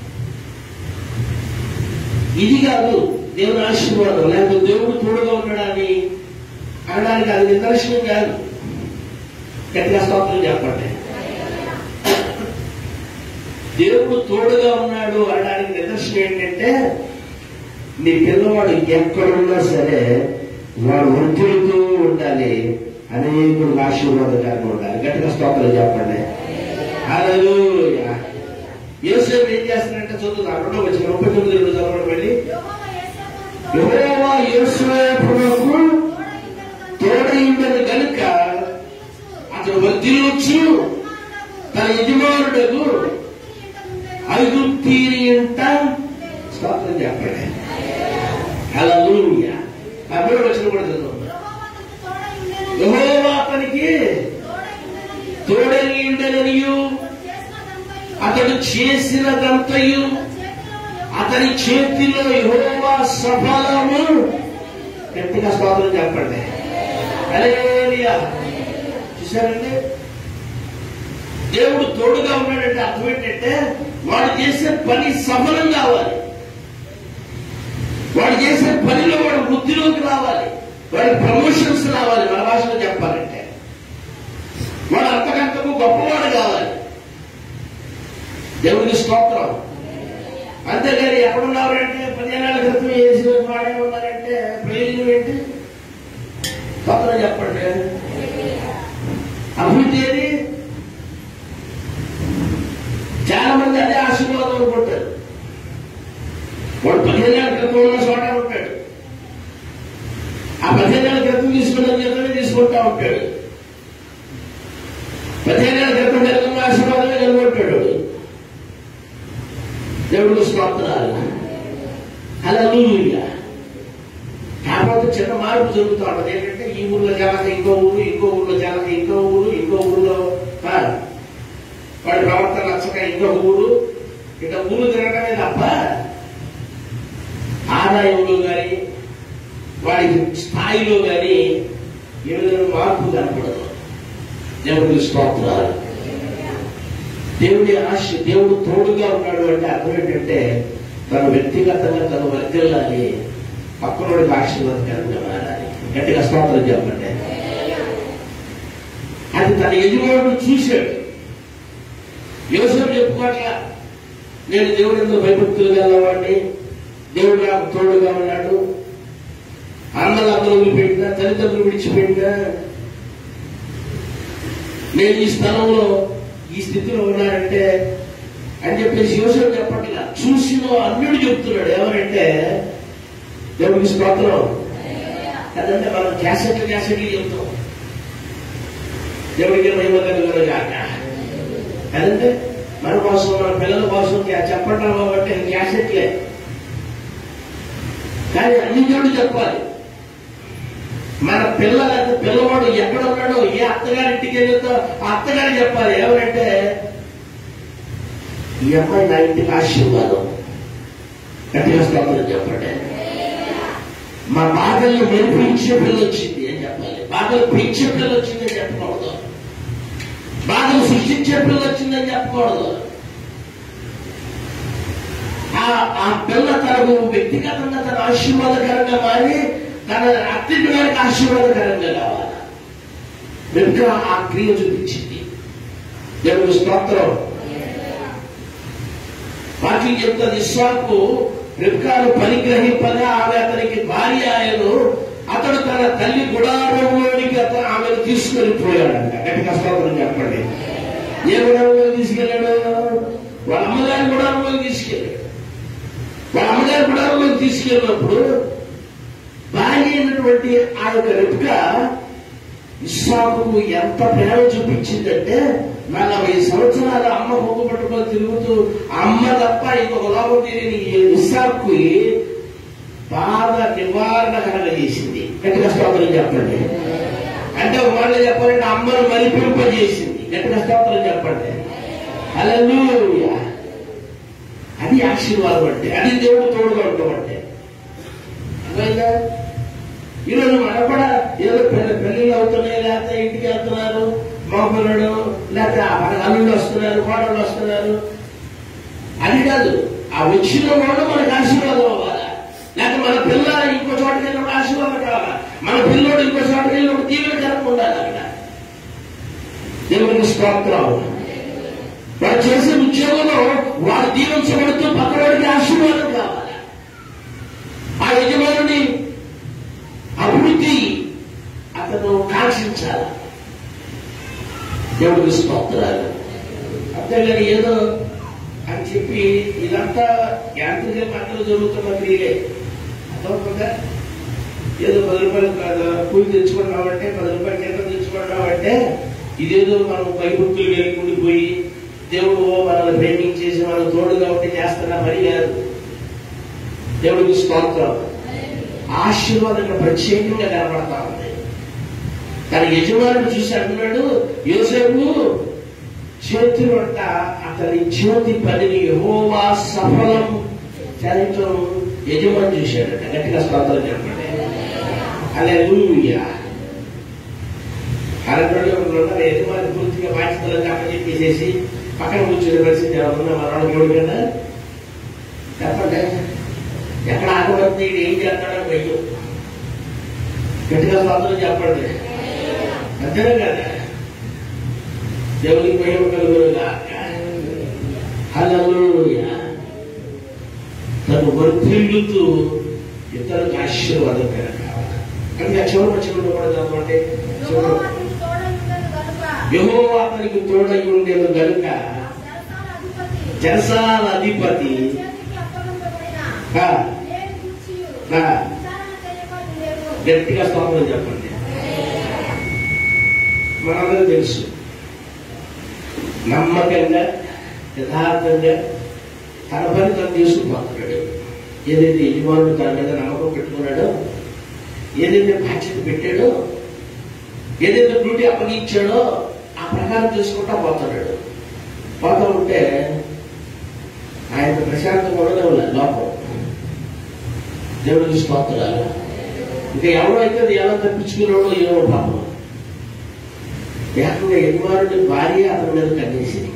ఇది కాదు దేవుని ఆశీర్వాదం లేకపోతే దేవుడు తోడుగా ఉన్నాడని అనడానికి అది నిదర్శనం కాదు గట్టిగా స్తోత్రం చెప్పండి దేవుడు తోడుగా ఉన్నాడు అనడానికి నిదర్శనం ఏంటంటే నీ పిల్లవాడు ఎక్కడున్నా సరే వాడు వృద్ధులతో ఉండాలి అనేకులకు ఆశీర్వాదకరంగా ఉండాలి గట్టిగా స్తోత్రం చెప్పండి హల్లెలూయా యోసేపు ఏం చేస్తాడంటే చదువుతాడు రెండో వచ్చిన ముప్పై తొమ్మిది రెండు చదవడం వెళ్ళి యెహోవా యోసేపునకు తోడైందని గనుక అతడు వర్ధిల్లొచ్చు తన యజమానుడకు ఐగుప్తీరి ఇంట స్తోత్రం చెప్పండి హల్లెలూయా ఆ మూడో వచ్చిన కూడా చదువు యెహోవా అతనికి తోడైండననియు అతడు చేసినదంతయు అతని చేతిలో యెహోవా సఫలము గట్టిగా స్తోత్రం చెప్పండి హల్లెలూయా చూసారండి దేవుడు తోడుగా ఉన్నాడంటే అర్థం ఏంటంటే వాడు చేసే పని సఫలం కావాలి వాడు చేసే పనిలో వాడు వృద్ధిలోకి రావాలి వాడికి ప్రమోషన్స్ రావాలి మన భాషలో చెప్పాలంటే వాడు అంతకంతకు గొప్పవాడు కావాలి దేవుడికి స్తోత్రం అంతేగాని ఎక్కడున్నారంటే పదిహేనేళ్ల క్రితం వేసిన వాడే ఉన్నారంటే ప్రయోజనం ఏంటి కొత్తగా చెప్పండి అభివృద్ధి ఏది చాలా మంది అదే ఆశీర్వాదం అనుకుంటారు వాడు పదిహేను ఏళ్ళ క్రితం ఉన్న చోట ఉంటాడు ఆ పదిహేను ఏళ్ళ క్రితం తీసుకున్న జీతమే తీసుకుంటా ఉంటాడు పదిహేను ఏళ్ళ క్రితం జరిగిన ఆశీర్వాదమే కనుగొంటాడు దేవుడికి స్తోత్రాలు అలా కాకపోతే చిన్న మార్పు జరుగుతూ ఉంటది ఏంటంటే ఈ ఊర్లో జనక ఇంకో ఊరు ఇంకో ఊర్లో జనక ఇంకో ఊరు ఇంకో ఊర్లో ఆ, వాడి ప్రవర్తన నచ్చక ఇంకో ఊరు ఇక ఊరు తిరగడమే తప్ప ఆదాయంలో కానీ వాడి స్థాయిలో కానీ ఏ విధంగా మార్పు కనపడదు దేవుడికి స్తోత్రాలు దేవుడి ఆశ దేవుడు తోడుగా ఉన్నాడు అంటే అర్థం ఏంటంటే తను వ్యక్తిగతంగా తను వర్గల్లాలి పక్కనోడికి ఆశీర్వాదకరంగా మారాలి గట్టిగా స్తోత్రం చెప్పండి అది తన యజమానుడు చూశాడు యోసేపు చెప్పుకోవట్లా నేను దేవుడు ఎంతో భయభక్తులు గలవాడిని దేవుడు నాకు తోడుగా ఉన్నాడు అన్నలందరూ వదిలిపెట్టినా తల్లిదండ్రులు విడిచిపెట్టినా నేను ఈ స్థలంలో ఈ స్థితిలో ఉన్నానంటే అని చెప్పేసి యోసేపు చెప్పట్లా చూసిన అన్యుడు చెప్తున్నాడు ఎవరంటే దేవుడికి స్తోత్రం అదంటే మనం క్యాసెట్లు క్యాసెట్లు చెప్తాం దేవుడికి మహిమ కలుగును గాక అదంటే మన కోసం మన పిల్లల కోసం క్యా- చెప్పడం కాబట్టి క్యాసెట్లే కానీ అన్ని చోట్ల చెప్పాలి మన పిల్లలకు పిల్లవాడు ఎక్కడ ఉన్నాడో ఏ అత్తగారింటికి వెళ్ళిందో ఆ అత్తగారు చెప్పాలి ఎవరంటే ఈ అమ్మాయి నా ఇంటికి ఆశీర్వాదం గట్టిగా స్తోత్రం చెప్పండి మా బాధలను మెరుపించే పిల్ల వచ్చింది అని చెప్పాలి బాధలు పెంచే పిల్ల వచ్చిందని చెప్పకూడదు బాధలు సృష్టించే పిల్ల వచ్చిందని చెప్పకూడదు ఆ ఆ పిల్ల తనకు వ్యక్తిగతంగా తన ఆశీర్వాదకరంగా మారి తన అత్తింటి గారికి ఆశీర్వాదకరంగా కావాలి వెనుక ఆ క్రియ చూపించింది దేవుడు స్తోత్రం వాక్యం చెప్తుంది ఇస్సాకు రిబ్కాను పరిగ్రహింపగా ఆమె అతనికి భార్య ఆయను అతడు తన తల్లి గుడారంలోనికి అతను ఆమెను తీసుకొని పోయాడంట గట్టిగా స్తోత్రం చెప్పండి ఏ గుడారంలో తీసుకెళ్ళాడు వాళ్ళ అమ్మగారి గుడారంలో తీసుకెళ్ళాడు వాళ్ళ అమ్మగారి గుడారంలో తీసుకెళ్ళినప్పుడు భార్య అయినటువంటి ఆ యొక్క రిబ్క ఇస్సాకుకు ఎంత ప్రేమ చూపించిందంటే నలభై సంవత్సరాల అమ్మ హోగు పట్టుకొని తిరుగుతూ అమ్మ తప్ప ఇంకొక లోపం తెలియని ఈ ఇస్సాకు బాధ నివారణ కలగజేసింది గట్టిగా స్తోత్రం చెప్పండి అంటే ఒక మాట చెప్పాలంటే అమ్మను మరిపింపజేసింది గట్టిగా స్తోత్రం చెప్పండి హల్లెలూయా అది ఆశీర్వాదం అంటే అది దేవుడు తోడుగా ఉండడం అంటే అర్థమైందా? ఈరోజు మనం కూడా ఏదో పెళ్లి పెళ్లిళ్ళు అవుతున్నాయి లేకపోతే ఇంటికి వెళ్తున్నారు మగపిల్లడు లేకపోతే మన అల్లుళ్ళు వస్తున్నారు కోడళ్ళు వస్తున్నారు అది కాదు ఆ వచ్చిన వాళ్ళు మనకు ఆశీర్వాదం అవ్వాలా లేకపోతే మన పిల్ల ఇంకో చోటకి వెళ్ళినప్పుడు ఆశీర్వాదం కావాలా మన పిల్లోడు ఇంకో చోటకి వెళ్ళినప్పుడు దీవెనకరంగా ఉండాలి అక్కడ దేవునికి స్తోత్రం వాడు చేసే ఉద్యోగంలో వాడు దీవించబడుతూ పక్కవాడికి ఆశీర్వాదం కావాలి ఆ యజమానుని అభివృద్ధి అతను కాంక్షించాలి దేవుడికి స్తోత్రాలు అంతేగాని ఏదో అని చెప్పి ఇదంతా యాంత్రిక పంటలు జరుగుతున్న క్రియలే అర్థమవుతుందా ఏదో పది రూపాయలు కాదు, కూలి తెచ్చుకున్నామంటే పది రూపాయలు జీతం తెచ్చుకున్నామంటే ఇదేదో మనం భయభక్తులు వెళ్ళుకుండిపోయి దేవుడు మనల్ని ప్రేమించేసి మనకు తోడుగా ఉండి చేస్తున్న పని కాదు దేవుడికి స్తోత్రం ఆశీర్వాదం ఇక్కడ ప్రత్యేకంగా కనబడతా ఉంది తన యజమానుడు చూసి అంటున్నాడు యోసేపు చేతి వంట అతని చేతి పనిని యెహోవా సఫలం చరించడం యజమాని చూశాడట గట్టిగా స్తోత్రం చెప్పండి అలా అరగంటలో యజమాని పూర్తిగా బాధ్యతలను అప్పచెప్పేసేసి పక్కన కూర్చునే పరిస్థితి ఎవరున్నా మనవాడు చూడు కదా చెప్పండి ఎక్కడ ఆగబడితే ఈడు ఏం చేస్తాడో భయం గట్టిగా స్తోత్రం చెప్పండి అంతేనా కదా దేవునికి భయం కలుగురుగా హల్లెలూయా తను వర్ధిల్లుతూ ఇతరులకు ఆశీర్వాదంగా కావాలి అందుకే ఆ చివరి వచ్చిన కూడా చదవండి చివరి యెహోవా అతనికి తోడై ఉండేది గనుక జనసాల అధిపతి ఆ, ఆ, గట్టిగా స్తోత్రం చెప్పండి మనందరూ తెలుసు నమ్మకంగా యథార్థంగా తన పని తను చేసుకుపోతున్నాడు ఏదైతే యజమానుడు తన మీద నమ్మకం పెట్టుకున్నాడో ఏదైతే బాధ్యత పెట్టాడో ఏదైతే డ్యూటీ అప్పగించాడో ఆ ప్రకారం చేసుకుంటా పోతున్నాడు పోతా ఉంటే ఆయన ప్రశాంతంగా ఉండడం లోపం దేవుడు చూసుకోవాలి ఇంకా ఎవరో అయితే అది ఎలా తప్పించుకున్నాడో ఏమో పాపం ఏకంగా యజమానుడి భార్య అతని మీద కన్నేసింది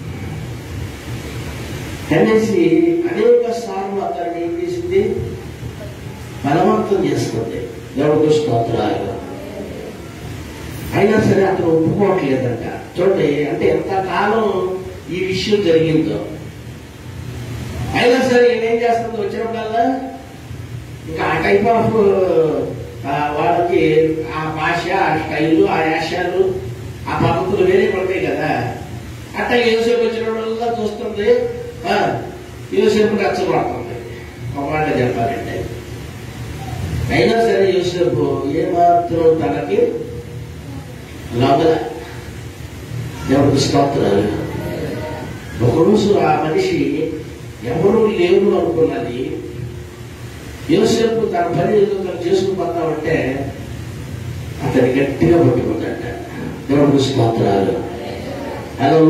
కన్నేసి అనేక సార్లు అతన్ని ఏం చేసింది బలవంతం చేస్తుంది దేవుడు స్తోత్రాలు అయినా సరే అతను ఒప్పుకోవట్లేదంట చూడండి అంటే ఎంతకాలం ఈ విషయం జరిగిందో అయినా సరే ఈయన ఏం చేస్తుంది వచ్చినప్పుడల్లా ఇంకా ఆ టైప్ ఆఫ్ వాళ్ళకి ఆ భాష ఆ స్టైలు ఆ యాశాలు ఆ పద్ధతులు వేరే పడతాయి కదా అట్లా యోసేపు వచ్చినప్పుడల్లా చూస్తుంది ఆ, యోసేపు రచ్చబడుతుంది ఒక మాట చెప్పాలంటే అయినా సరే యోసేపు ఏమాత్రం తనకి లొంగల దేవుడికి స్తోత్రాలు ఒకరోజు ఆ మనిషి ఎవరు లేరు అనుకున్నది యోసేపు తన పని ఏదో తను చేసుకుపోతామంటే అతని గట్టిగా పట్టుకుంటాట దేవుడికి స్తోత్రాలు హలో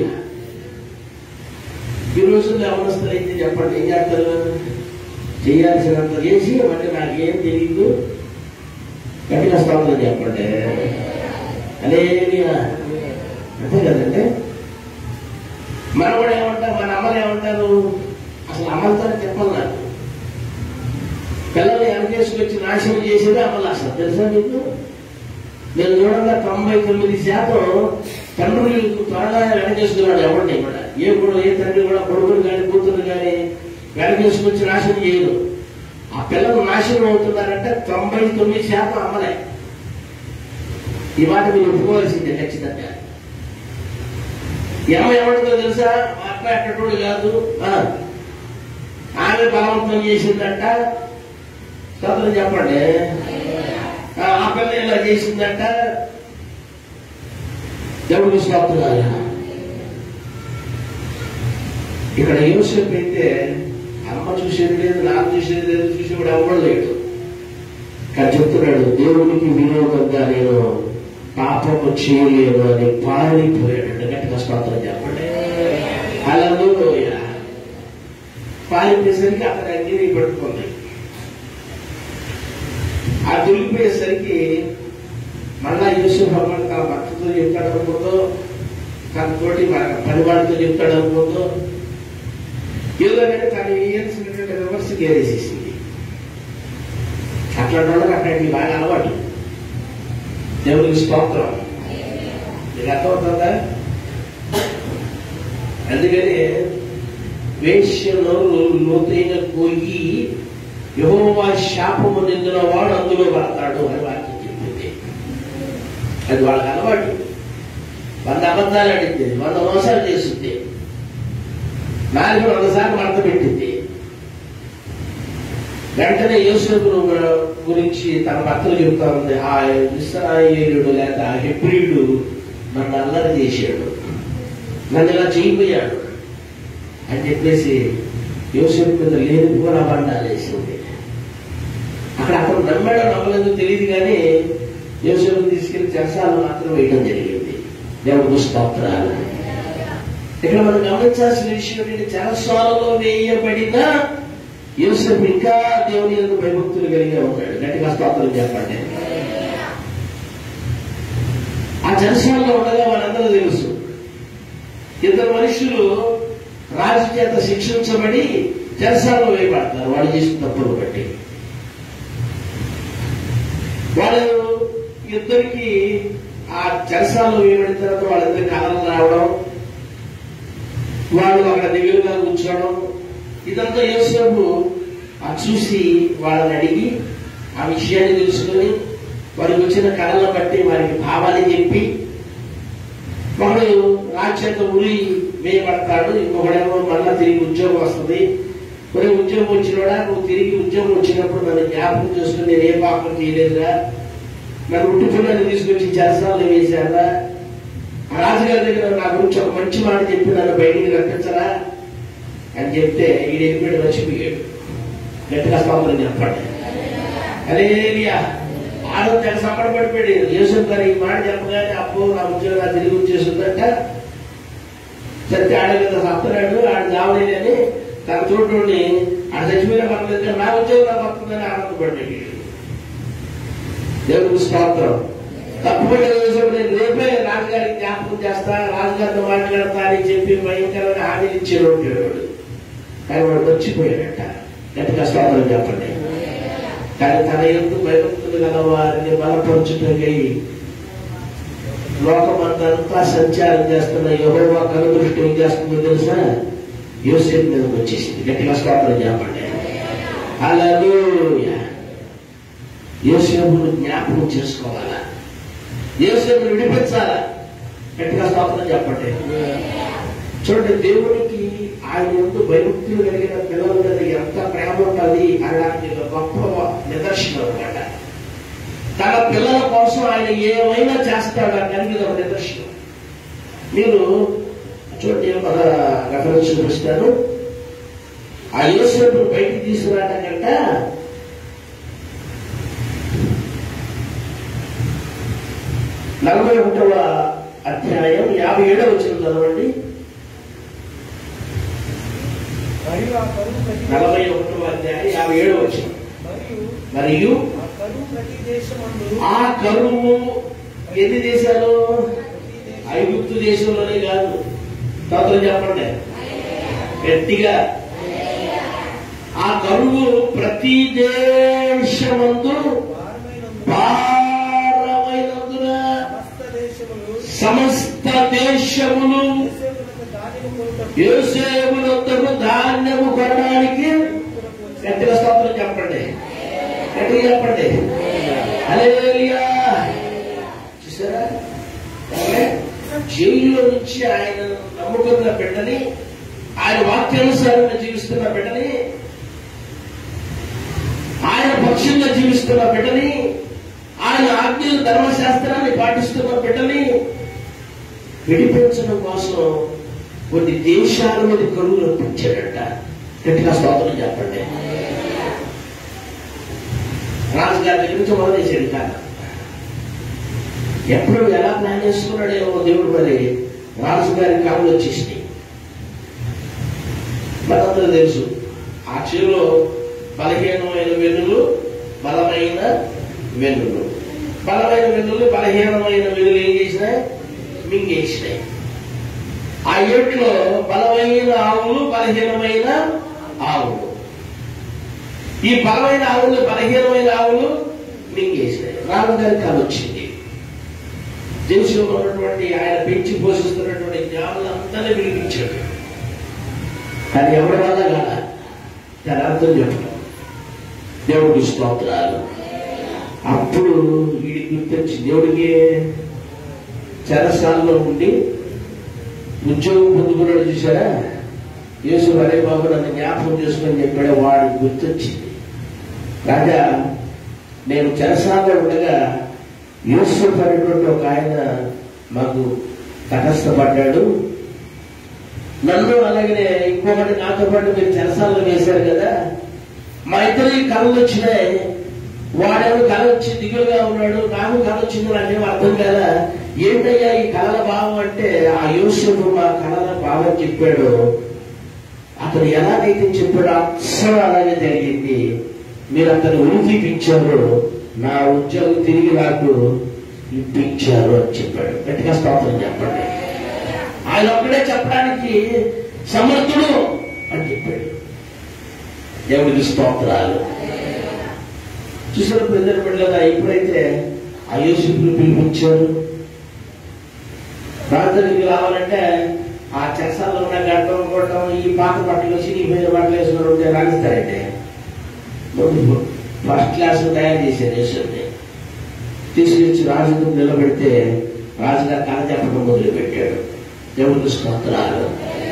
ఈ రోజుల్లో అవస్థలు అయితే చెప్పండి ఏం చేస్తారు చేయాల్సినంత చేసి మళ్ళీ నాకేం తెలియదు గట్టిగా స్తోత్రం చెప్పండి అలేలియా అంతే కదండి మనం కూడా ఏమంటాం మన అమ్మలు ఏమంటారు అసలు అమ్మలతో చెప్పాలి నాకు పిల్లల్ని వెనకేసుకొచ్చి నాశనం చేసేది అమ్మలు అసలు తెలుసా మీకు నేను చూడంగా తొంభై తొమ్మిది శాతం తండ్రులు త్వరగా వెనకేసుకున్నాడు ఎవరిని కూడా ఏ కూడా ఏ తండ్రి కూడా కొడుకులు కానీ కూతురు కానీ వెనకేసుకొచ్చి నాశనం చేయరు ఆ పిల్లలు నాశనం అవుతున్నారంటే తొంభై తొమ్మిది శాతం అమ్మలే ఈ మాట మీరు ఒప్పుకోవాల్సిందే ఖచ్చితంగా ఏమ ఏమంటుందో తెలుసా మా అబ్బాయి అట్టటోడు కాదు ఆ, ఆమె బలవంతం చేసిందంట స్తోత్రం చెప్పండి ఆ ఆ పిల్ల ఇలా చేసిందంట దేవుడు స్తోత్రాలు ఇక్కడ యోసేపు అయితే అమ్మ చూసేది లేదు నాన్న చూసేది లేదు చూసేవాడు ఎవరు లేడు కానీ చెప్తున్నాడు దేవునికి విరోధంగా నేను పాపము చేయలేను అని పారిపోయాడు గట్టిగా స్తోత్రం చెప్పండి అలా పారిపోయేసరికి అతని అంగీని పట్టుకుంది ఆ దొరికిపోయేసరికి మళ్ళా యూసుఫ్ అమ్మని తన భక్తితో చెప్తాడు అనుకుందో తన తోటి పని వాళ్ళతో చెప్తాడు అనుకుందో ఏదో కానీ తను వేయాల్సినటువంటి రివర్స్ గేరేసేసింది అట్లాంటి వాళ్ళకి అట్లాంటి బాగా అలవాటు దేవుడికి స్తోత్రం మీకు అర్థమవుతుందా అందుకని వేశ్య నోరు లోతైన పోయి యహోవా శాపము నిందిన వాడు అందులో పడతాడు అని వాక్యం చెప్పింది అది వాళ్ళకి అలవాటు వంద అబద్ధాలు అడిగింది వంద మోసాలు చేస్తుంది నాలుగు వంద సార్లు మడత పెట్టింది వెంటనే యోసేపు గురించి తన భర్తలు చెబుతా ఉంది ఆ ఇస్రాయేలుడు లేక ఆ హెబ్రియుడు నన్ను అల్లరి చేశాడు నన్ను ఇలా చేయబోయాడు అని చెప్పేసి యోసేపు మీద లేని కూడా బండాలేసింది అక్కడ అతను నమ్మాడో నమ్మలేదో తెలియదు కానీ యోసేపు తీసుకెళ్లి చెరసాలు మాత్రం వేయడం జరిగింది దేవుడు స్తోత్రాలు ఇక్కడ మనం గమనించాల్సిన విషయం ఏంటి చెరసాలలో వేయబడిన యోసేపు ఇంకా దేవుని యొక్క భయభక్తులు కలిగి ఉన్నాడు గట్టిగా స్తోత్రం చెప్పండి ఆ జనసాలలో ఉండగా మనందరూ తెలుసు ఇద్దరు మనుషులు రాజు చేత శిక్షించబడి జనసాలలో వేయబడతారు వాళ్ళు చేసిన తప్పులు బట్టి వాళ్ళు ఇద్దరికి ఆ జనసాలలో వేయబడిన తర్వాత వాళ్ళిద్దరి కళలు రావడం వాళ్ళు అక్కడ దిగులుగా కూర్చోవడం ఇదంతా యోసేపు అది చూసి వాళ్ళని అడిగి ఆ విషయాన్ని తెలుసుకొని వారికి వచ్చిన కళలను బట్టి వారికి భావాన్ని చెప్పి ఒకడు రాజ్యంతో ఉరి వేయబడతాడు ఇంకొకడేమో మళ్ళా తిరిగి ఉద్యోగం వస్తుంది మరి ఉద్యోగం వచ్చినోడా నువ్వు తిరిగి ఉద్యోగం వచ్చినప్పుడు నన్ను జ్ఞాపకం చేసుకుని నేను ఏ పాపం చేయలేదురా నన్ను ఉట్టుకున్నాను తీసుకొచ్చి చేస్తాను వేశారా ఆ రాజుగారి దగ్గర నా గురించి ఒక మంచి మాట చెప్పి నన్ను బయటికి రప్పించరా అని చెప్తే ఈడు వెళ్ళిపోయాడు మర్చిపోయాడు గట్టిగా స్తోత్రం చెప్పండి అరే ఆడో తెగ సంబడ పడిపోయాడు యేసు గారు ఈ మాట చెప్పగానే అప్పు నా ఉద్యోగం నా తిరిగి వచ్చేసిందంట సత్య ఆడ కదా సత్తున్నాడు ఆడ జావలేదని తన తోటి ఆడ చచ్చిపోయిన పర్లేదు నా ఉద్యోగం నాకు వస్తుందని ఆనందపడ్డాడు దేవుడికి స్తోత్రం తప్పకుండా చేసేప్పుడు నేను రేపే రాజుగారికి జ్ఞాపకం చేస్తా రాజుగారితో మాట్లాడతా అని చెప్పి భయంకరమైన హామీలు ఇచ్చేవాడు వాడు కానీ వాడు మర్చిపోయాడట గట్టిగా స్తోత్రం చెప్పండి కానీ తన ఎందు భయభక్తులు గల వారిని బలపరచుటకై లోకమంతా సంచారం చేస్తున్న యహోవా కనుదృష్టి ఏం చేస్తుందో తెలుసా యోసేపు మీద వచ్చేసింది గట్టిగా స్తోత్రం చెప్పండి హల్లెలూయా యోసేపును జ్ఞాపకం చేసుకోవాలా యోసేపును విడిపించాలా గట్టిగా స్తోత్రం చెప్పండి చూడండి దేవునికి ఆయన ఎందు భయభక్తులు కలిగిన పిల్లల మీద ఎంత ప్రేమ ఉంటుంది అనడానికి ఒక గొప్ప నిదర్శనం అనమాట తన పిల్లల కోసం ఆయన ఏమైనా చేస్తాడు అనడానికి ఇది ఒక నిదర్శనం మీరు చూడండి ఒక రెఫరెన్స్ చూపిస్తాను ఆ యేసేపును బయటికి తీసుకురావడం కంట నలభై ఒకటవ అధ్యాయం యాభై ఏడవ వచ్చిన చదవండి మరియు ఆ కరువు ప్రతి నలభై ఒకటవ అధ్యాయం యాభై ఏడవ వచ్చిన మరియు మరియు ఆ కరువు ప్రతి దేశమందు ఆ కరువు ఎన్ని దేశాలు ప్రతి దేశం ఐగుప్తు దేశంలోనే కాదు స్తోత్రం చెప్పండి గట్టిగా ఆ కరువు ప్రతి దేశమందు భారమైనందు భారమైనందున సమస్త దేశములు సమస్త దేశములు యోసేపునకు ధాన్యము కొనుటకు యోసేపునంతకు ధాన్యము కొనడానికి కొనుటకు వచ్చి గట్టిగా స్తోత్రం చెప్పండి గట్టిగా చెప్పండి హల్లెలూయా చూసారా ఏమండి? జైల్లో నుంచి ఆయన నమ్ముకున్న బిడ్డని ఆయన వాక్యానుసారంగా జీవిస్తున్న బిడ్డని ఆయన పక్షంగా జీవిస్తున్న బిడ్డని ఆయన ఆజ్ఞలు ధర్మశాస్త్రాన్ని పాటిస్తున్న బిడ్డని విడిపించడం కోసం కొన్ని దేశాల మీద కరువులు రప్పించాడట గట్టిగా స్తోత్రం చెప్పండి రాజుగారి దగ్గర నుంచి మొదలేసాడు కాదు ఎప్పుడు ఎలా ప్లాన్ చేసుకున్నాడేమో దేవుడు మరి రాజుగారి కళలు వచ్చేసినాయి మనందరూ తెలుసు ఆ చేలో బలహీనమైన వెన్నులు బలమైన వెన్నులు బలమైన వెన్నులు బలహీనమైన వెన్నులు ఏం చేసినాయి మింగేసినాయి ఆ ఏట్లో బలమైన ఆవులు బలహీనమైన ఆవులు ఈ బలమైన ఆవులు బలహీనమైన ఆవులు మింగేసినాయి రాజుగారి కళ వచ్చింది దేశంలో ఉన్నటువంటి ఆయన పెంచి పోషిస్తున్నటువంటి జ్ఞానులందరినీ వినిపించాడు కానీ ఎవరి వల్ల కాల దాని అర్థం చెప్పడం దేవుడికి స్తోత్రాలు అప్పుడు వీడి గుర్తొచ్చి దేవుడికి చెరసాలలో ఉండి ఉద్యోగం పొందుకున్నాడు చూసారా యేసు హరే బాబు నన్ను జ్ఞాపకం చేసుకొని చెప్పాడు వాడు గుర్తొచ్చింది రాజా నేను చెరసాలలో ఉండగా యూసుఫ్ అనేటువంటి ఒక ఆయన మాకు తటస్థపడ్డాడు నన్ను అలాగనే ఇంకొకటి నాతో పాటు మీరు చెరసాలలో వేశారు కదా మా ఇద్దరికి కళలు వచ్చినాయి వాడేమో కళ వచ్చి దిగులుగా ఉన్నాడు నాకు కళ వచ్చింది నాకేం అర్థం కదా ఏంటయ్యా ఈ కళల భావం అంటే ఆ యూసుఫ్ మా కళల భావం చెప్పాడు అతను ఎలాగైతే చెప్పాడో అసలు అలాగే జరిగింది మీరు అతను ఉరికిపించారు నా ఉద్యోగం తిరిగి నాకు ఇప్పించారు అని చెప్పాడు గట్టిగా స్తోత్రం చెప్పండి ఆయన ఒక్కడే చెప్పడానికి సమర్థుడు అని చెప్పాడు దేవుడికి స్తోత్రాలు చూసారు ప్రజలు బిడ్డగా ఎప్పుడైతే ఆ యేసుకుని పిలిపించారు ప్రార్థనకి రావాలంటే ఆ చెరసాల్లో ఉన్న గడ్డం కొట్టడం ఈ పాత బట్టలు చిరిగిపోయిన బట్టలు వేసుకుని ఉంటే రాణిస్తారండి ఫస్ట్ క్లాస్ తయారు చేశారు యేసుని తీసుకొచ్చి రాజు ముందు నిలబెడితే రాజుగా కథ చెప్పడం మొదలు పెట్టాడు దేవుడు స్తోత్రాలు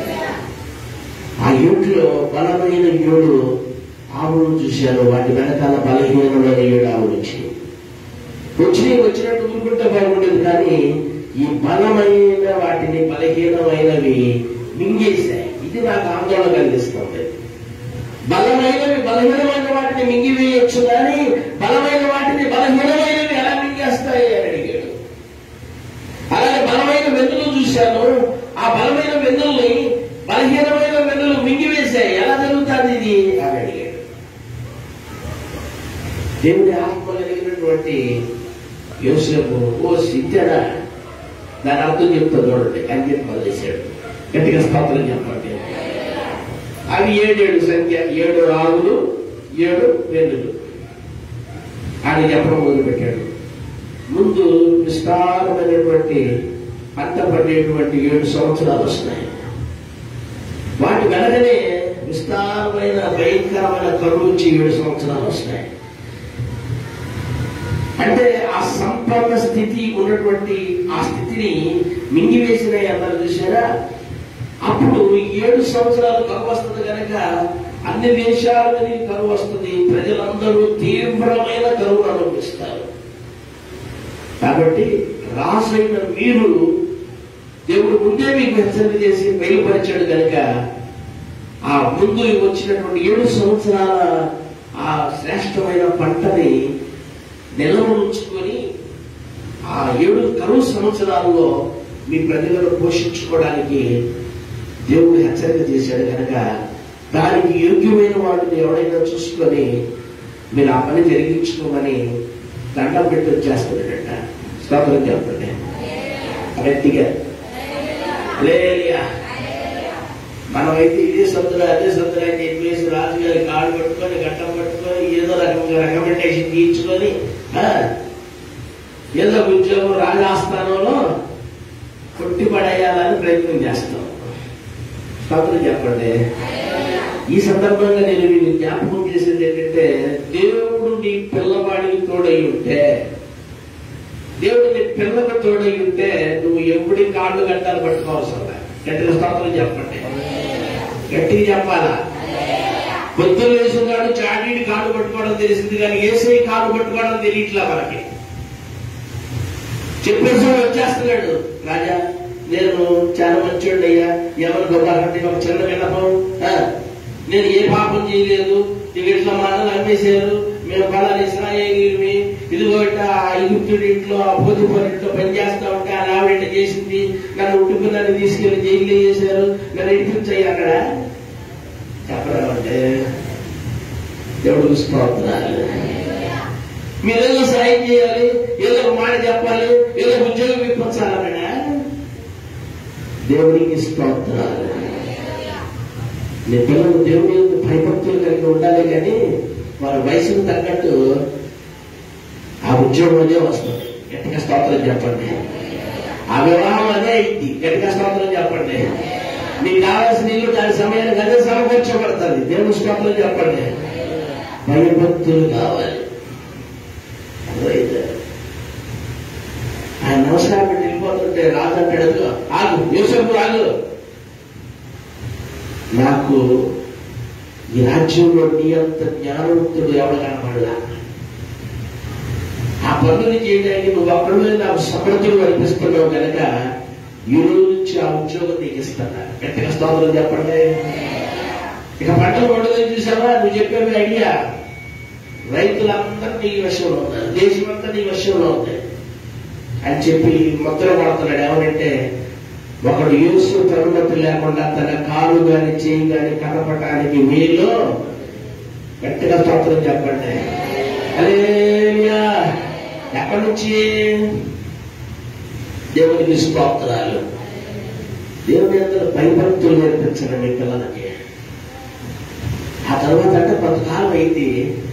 ఆ ఏడులో బలమైన ఏడు ఆవులను చూశాను వాటి వెనకాల బలహీనమైన ఏడు ఆవులు వచ్చినాయి వచ్చినాయి వచ్చినట్టు ఊరుకుంటే బాగుండేది కానీ ఈ బలమైన వాటిని బలహీనమైనవి మింగేశాయి ఇది నాకు ఆందోళన కలిగిస్తుంది బలమైనవి బలహీనమైన వాటిని మింగివేయచ్చు కానీ బలమైన వాటిని బలహీనమైనవి ఎలా మింగేస్తాయి అని అడిగాడు అలాగే బలమైన వెన్నులు చూశాను ఆ బలమైన వెన్నుల్ని బలహీనమైన వెన్నులు మింగివేశాయి ఎలా జరుగుతుంది ఇది అని అడిగాడు దేవుడి ఆత్మ కలిగినటువంటి యోసేపు ఓ సిద్ధరా దాని అర్థం చెప్తా చూడండి అని చెప్పి వదిలేశాడు గట్టిగా స్తోత్రం చెప్పండి అవి ఏడేడు సంఖ్య ఏడు ఆవులు ఏడు వెన్నులు అని చెప్పడం మొదలుపెట్టాడు ముందు విస్తారమైనటువంటి పంట పడేటువంటి ఏడు సంవత్సరాలు వస్తున్నాయి వాటి వెనకనే విస్తారమైన భయంకరమైన కరువు వచ్చి ఏడు సంవత్సరాలు వస్తున్నాయి అంటే ఆ సంపన్న స్థితి ఉన్నటువంటి ఆ స్థితిని మింగివేసినాయి అన్నారు చూసారా అప్పుడు ఏడు సంవత్సరాలు కరువు వస్తుంది కనుక అన్ని దేశాల మీద కరువు వస్తుంది ప్రజలందరూ తీవ్రమైన కరువు అనుభవిస్తారు కాబట్టి రాసైన మీరు దేవుడు ముందే మీకు హెచ్చరిక చేసి బయలుపరిచాడు కనుక ఆ ముందు వచ్చినటువంటి ఏడు సంవత్సరాల ఆ శ్రేష్టమైన పంటని నిల్వ ఉంచుకొని ఆ ఏడు కరువు సంవత్సరాల్లో మీ ప్రజలను పోషించుకోవడానికి దేవుడు హెచ్చరిక చేశాడు కనుక దానికి యోగ్యమైన వాటిని ఎవడైనా చూసుకొని మీరు ఆ పని జరిగించుకోమని దండం పెట్టి వచ్చేస్తున్నాడట స్తోత్రం చెప్పండి గట్టిగా హల్లెలూయా. మనమైతే ఇదే సొంతగా అదే సొంతగా అని చెప్పేసి రాజుగారి కాళ్ళు పట్టుకొని గట్టం పట్టుకొని ఏదో రకంగా రికమెండేషన్ తీయించుకొని ఆ, ఏదో ఒక ఉద్యోగం రాజాస్థానంలో కొట్టి పడేయాలని ప్రయత్నం చేస్తాం స్తోత్రం చెప్పండి ఈ సందర్భంగా నేను మీకు జ్ఞాపకం చేసేది ఏంటంటే దేవుడు నీ పిల్లవాడికి తోడై ఉంటే దేవుడు నీ పిల్లకు తోడై ఉంటే నువ్వు ఎప్పుడు కాళ్ళు గంటలు పట్టుకోవాల్సిన గట్టిగా స్తోత్రం చెప్పండి గట్టిగా చెప్పాలా పొద్దున్న వేసుకున్నాడు చాడీడి కాళ్ళు పట్టుకోవడం తెలిసింది కానీ ఏసై కాళ్ళు పట్టుకోవడం తెలియట్లా మనకి చెప్పేసి వచ్చేస్తున్నాడు రాజా నేను చాలా మంచోడు అయ్యా ఎవరు గొప్పంటే ఒక చిన్న విన్నపం ఆ, నేను ఏ పాపం చేయలేదు నీకు ఇట్లా మాటలు అమ్మేశారు మేము పలానా ఇస్రాయేలీమి ఇదిగో ఇట్లా ఆ ఐగుప్తుడి ఇంట్లో ఆ పోతిపోరి ఇంట్లో పని చేస్తా ఉంటే ఆ ఆవిడ ఇట్లా చేసింది నన్ను ఉట్టుకున్నాన్ని తీసుకెళ్లి జైల్లో చేశారు నన్ను ఇడిపించాయి అక్కడ చెప్పడం అంటే దేవుడు స్తోత్రాలు మీరేదో సాయం చేయాలి ఏదో ఒక మాట చెప్పాలి ఏదో ఒక ఉద్యోగం ఇప్పించాలన్నా దేవునికి స్తోత్రాలు నీ పిల్లలు దేవుని యొక్క భయభక్తులు కలిగి ఉండాలి కానీ వారి వయసుకు తగ్గట్టు ఆ ఉద్యోగం అదే వస్తుంది గట్టిగా స్తోత్రం చెప్పండి ఆ వివాహం అదే అయింది గట్టిగా స్తోత్రం చెప్పండి మీకు కావాల్సిన ఇల్లు దాని సమయానికి అదే సమకూర్చబడుతుంది దేవుని స్తోత్రం చెప్పండి భయభక్తులు కావాలి అర్థమైందా? ఆయన నమస్కారం పెట్టి వెళ్ళిపోతుంటే రాజు అంటాడు "అదిగో, ఆగు యోసేపు ఆగు నాకు ఈ రాజ్యంలో నీ అంత జ్ఞానవంతుడు ఎవరు కనపడలా ఆ పనులు చేయడానికి నువ్వు అక్కడ నాకు సమర్థులు కల్పిస్తున్నావు కనుక ఈ రోజు నుంచి ఆ ఉద్యోగం నీకు ఇస్తున్నా గట్టిగా స్తోత్రం చెప్పండి ఇక పంటలు పండుగ చూసావా నువ్వు చెప్పేవి ఐడియా రైతులందరూ నీ వశంలో ఉన్నారు దేశమంతా నీ వశంలో ఉంది అని చెప్పి ముద్ర పడుతున్నాడు ఏమనంటే ఒకడు యూసు అనుమతి లేకుండా తన కాలు గాని చేయి గాని కనపడటానికి వీలు గట్టిగా స్తోత్రం చెప్పండి హల్లెలూయా ఎక్కడి నుంచి దేవునికి స్తోత్రాలు దేవుని అందరూ భయభక్తులు నేర్పించండి మీ పిల్లలకి ఆ తర్వాత అంటే కొంతకాలం అయింది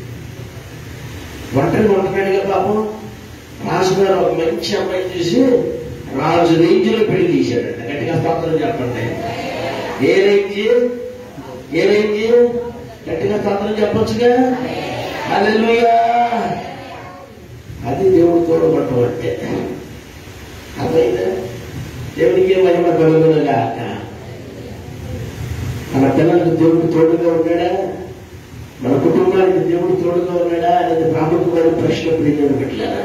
ఒంటరి ఉంటున్నాడుగా పాపం రాజు గారు ఒక మంచి అమ్మాయిని చూసి రాజు రేంజ్లో పెళ్లి తీశాడంట గట్టిగా స్తోత్రం చెప్పండి ఏ రేంజ్ ఏ రేంజ్ గట్టిగా స్తోత్రం చెప్పొచ్చుగా హల్లెలూయా అది దేవుడు తోడబట్టం అంటే అర్థమైందా దేవునికి మహిమ కలుగునుగా మన పిల్లలకు దేవుడు తోడుగా ఉన్నాడా మన కుటుంబానికి దేవుడు తోడుగా ఉన్నాడా అనేది ప్రాముఖ్యమైన ప్రశ్న ప్రియమైన పెట్టలేదా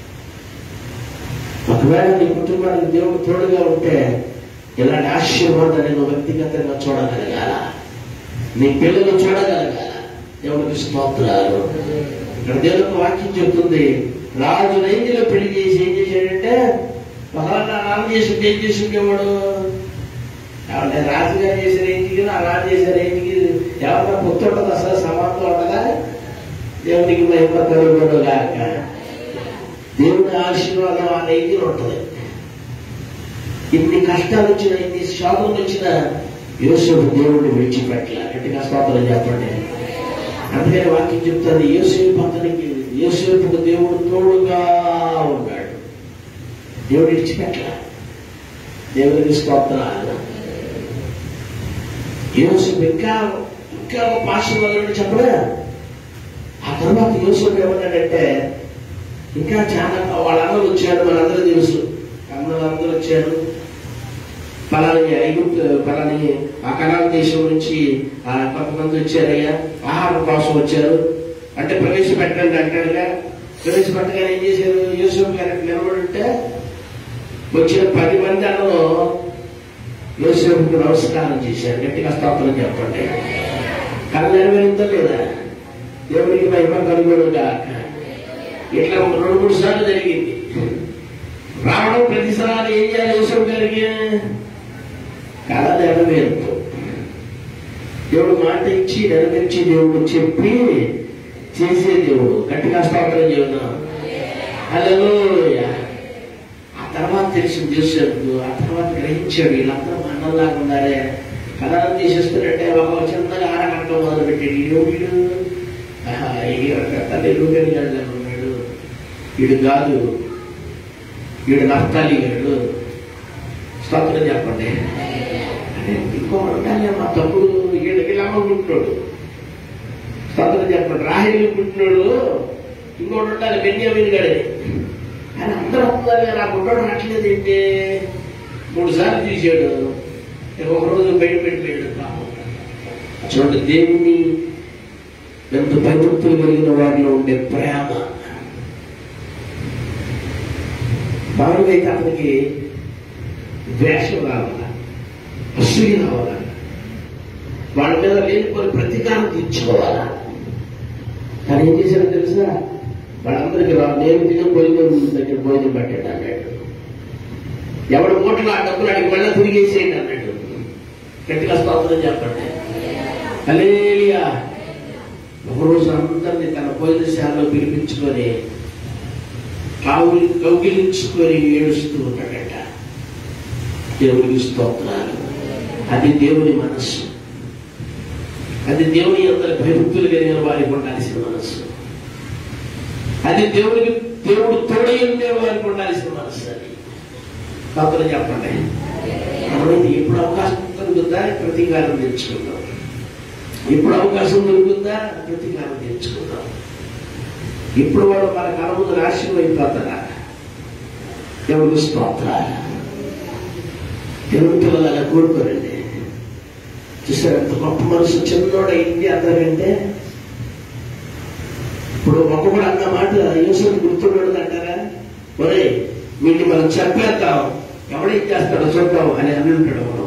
ఒకవేళ నీ కుటుంబానికి దేవుడు తోడుగా ఉంటే ఇలాంటి ఆశీర్వాదాన్ని నువ్వు వ్యక్తిగతంగా చూడగలగాల నీ పిల్లలు చూడగలగాల దేవుడికి స్తోత్రాలు ఇక్కడ దేవుడికి వాక్యం చెప్తుంది రాజు రేంజ్లో పెళ్లి చేసి ఏం చేశాడంటే ఒకవేళ నా రాజు చేసి ఏం చేసి ఉండేవాడు ఏమంటే రాజుగారు చేసే రేంజ్కి ఆ రాజు చేసే రేంజ్కి ఎవరన్నా పొత్తు ఉంటుంది అసలు సమానంగా ఉంటుందా దేవునికి మహిమ కలుగుడు గాక దేవుని ఆశీర్వాదం ఆ రేంజ్లో ఉంటుంది ఇన్ని కష్టాలు వచ్చిన ఇన్ని శోధనలు వచ్చిన యోసేపు దేవుడిని విడిచిపెట్టలే గట్టిగా స్తోత్రం చెప్పండి అందుకని వాక్యం చెప్తుంది యోసేపు అతనికి యోసేపుకు దేవుడు తోడుగా ఉన్నాడు దేవుడు విడిచిపెట్టలే దేవుడికి స్తోత్రాలు యోసేపు ఇంకా ఇంకా ఒక ఆశీర్వాదం చెప్పడా ఆ తర్వాత యోసేపు ఏమన్నాడంటే ఇంకా చాలా వాళ్ళందరూ వచ్చారు మనందరూ తెలుసు అందరూ అందరూ వచ్చారు పలాని ఐగుప్తు పలాని ఆ కనాల దేశం నుంచి ఆ కొంతమంది వచ్చారయ్యా ఆహారం కోసం వచ్చారు అంటే ప్రవేశపెట్టండి అంటాడుగా ప్రవేశపెట్టగానే ఏం చేశారు యూసుఫ్ గారికి నిలబడి ఉంటే వచ్చిన పది మంది అన్నలో యోసేపుకు నమస్కారం చేశారు గట్టిగా స్తోత్రం చెప్పండి కళ నెరవేరిందో లేదా దేవుడికి మహిమ కలుగుడుగా ఇట్లా రెండు మూడు సార్లు జరిగింది రావడం ప్రతిసారి ఏం చేయాలి యోసేపు గారికి కళ నెరవేర్పు దేవుడు మాట ఇచ్చి నెరవేర్చి దేవుడు చెప్పి చేసే దేవుడు గట్టిగా స్తోత్రం చేయను హల్లెలూయా ఆ తర్వాత తెలిసింది యోసేపు ఆ తర్వాత గ్రహించాడు వీళ్ళందరూ మా అన్నలాగా ఉన్నారే కథనం తీసేస్తున్నట్టే ఒక చిన్నగా ఆరగంట మొదలు పెట్టాడు ఈడు వీడు ఆహా, ఈ తల్లి రూపేణి గారు ఉన్నాడు వీడు కాదు వీడు నష్టాలి గారు స్తోత్రం చెప్పండి అంటే ఇంకో ఉండాలి మా తమ్ముడు వీళ్ళ వీళ్ళమ్మ పుట్టినోడు స్తోత్రం చెప్పండి రాహిలు పుట్టినోడు ఇంకోటి ఉండాలి బెన్యామిన్ గడే ఆయన అందరూ వస్తున్నారు కానీ ఆ పుట్టాడు రావట్లేదు ఏంటి మూడు సార్లు తీసాడు ఇక ఒక రోజు బయట పెట్టిపోయాడు పాపం. చూడండి దేవుని ఎంత భయభక్తులు కలిగిన వారిలో ఉండే ప్రేమ మామూలుగా అయితే అతనికి ద్వేషం రావాలా అసూయ రావాలా వాళ్ళ మీద లేనిపోయి ప్రతీకారం తీర్చుకోవాలా కానీ ఏం చేశారో తెలుసా వాళ్ళందరికీ రా నేను తిన భోజనం దగ్గర భోజనం పెట్టండి అన్నాడు ఎవడు ఓట్లు ఆ డబ్బులు అడిగి మళ్ళీ తిరిగేసేయండి అన్నాడు గట్టిగా స్తోత్రం చెప్పండి అలేలియా ఒకరోజు అందరినీ తన భోజనశాలలో పిలిపించుకొని కావులు కౌగిలించుకొని ఏడుస్తూ ఉంటాడట దేవునికి స్తోత్రాలు అది దేవుని మనస్సు అది దేవుని అందరి భయభక్తులు కలిగిన వారికి ఉండాల్సిన మనస్సు అది దేవునికి దేవుడు తోడై ఉండే వారికి ఉండాల్సిన మనస్సు అది కాపులు చెప్పండి మనమైతే ఎప్పుడు అవకాశం దొరుకుతుందా ప్రతీకారం తెచ్చుకుందాం ఎప్పుడు అవకాశం దొరుకుతుందా ప్రతీకారం తెచ్చుకుందాం ఇప్పుడు వాడు మన కళ ముందు నాశనం అయిపోతారా దేవుని స్తోత్రాలు దేవుని పిల్లలు అలా కోరుకోరండి చూసారు ఎంత గొప్ప మనసు చిన్నోడైంది అందరికంటే ఇప్పుడు ఒక్కొక్కడు అన్న మాట యూసుఫ్ గుర్తుండదు అంటారా ఒరే వీటిని మనం చెప్పేద్దాం ఎవడేం చేస్తాడో చూద్దాం అని అని ఉంటాడు మనం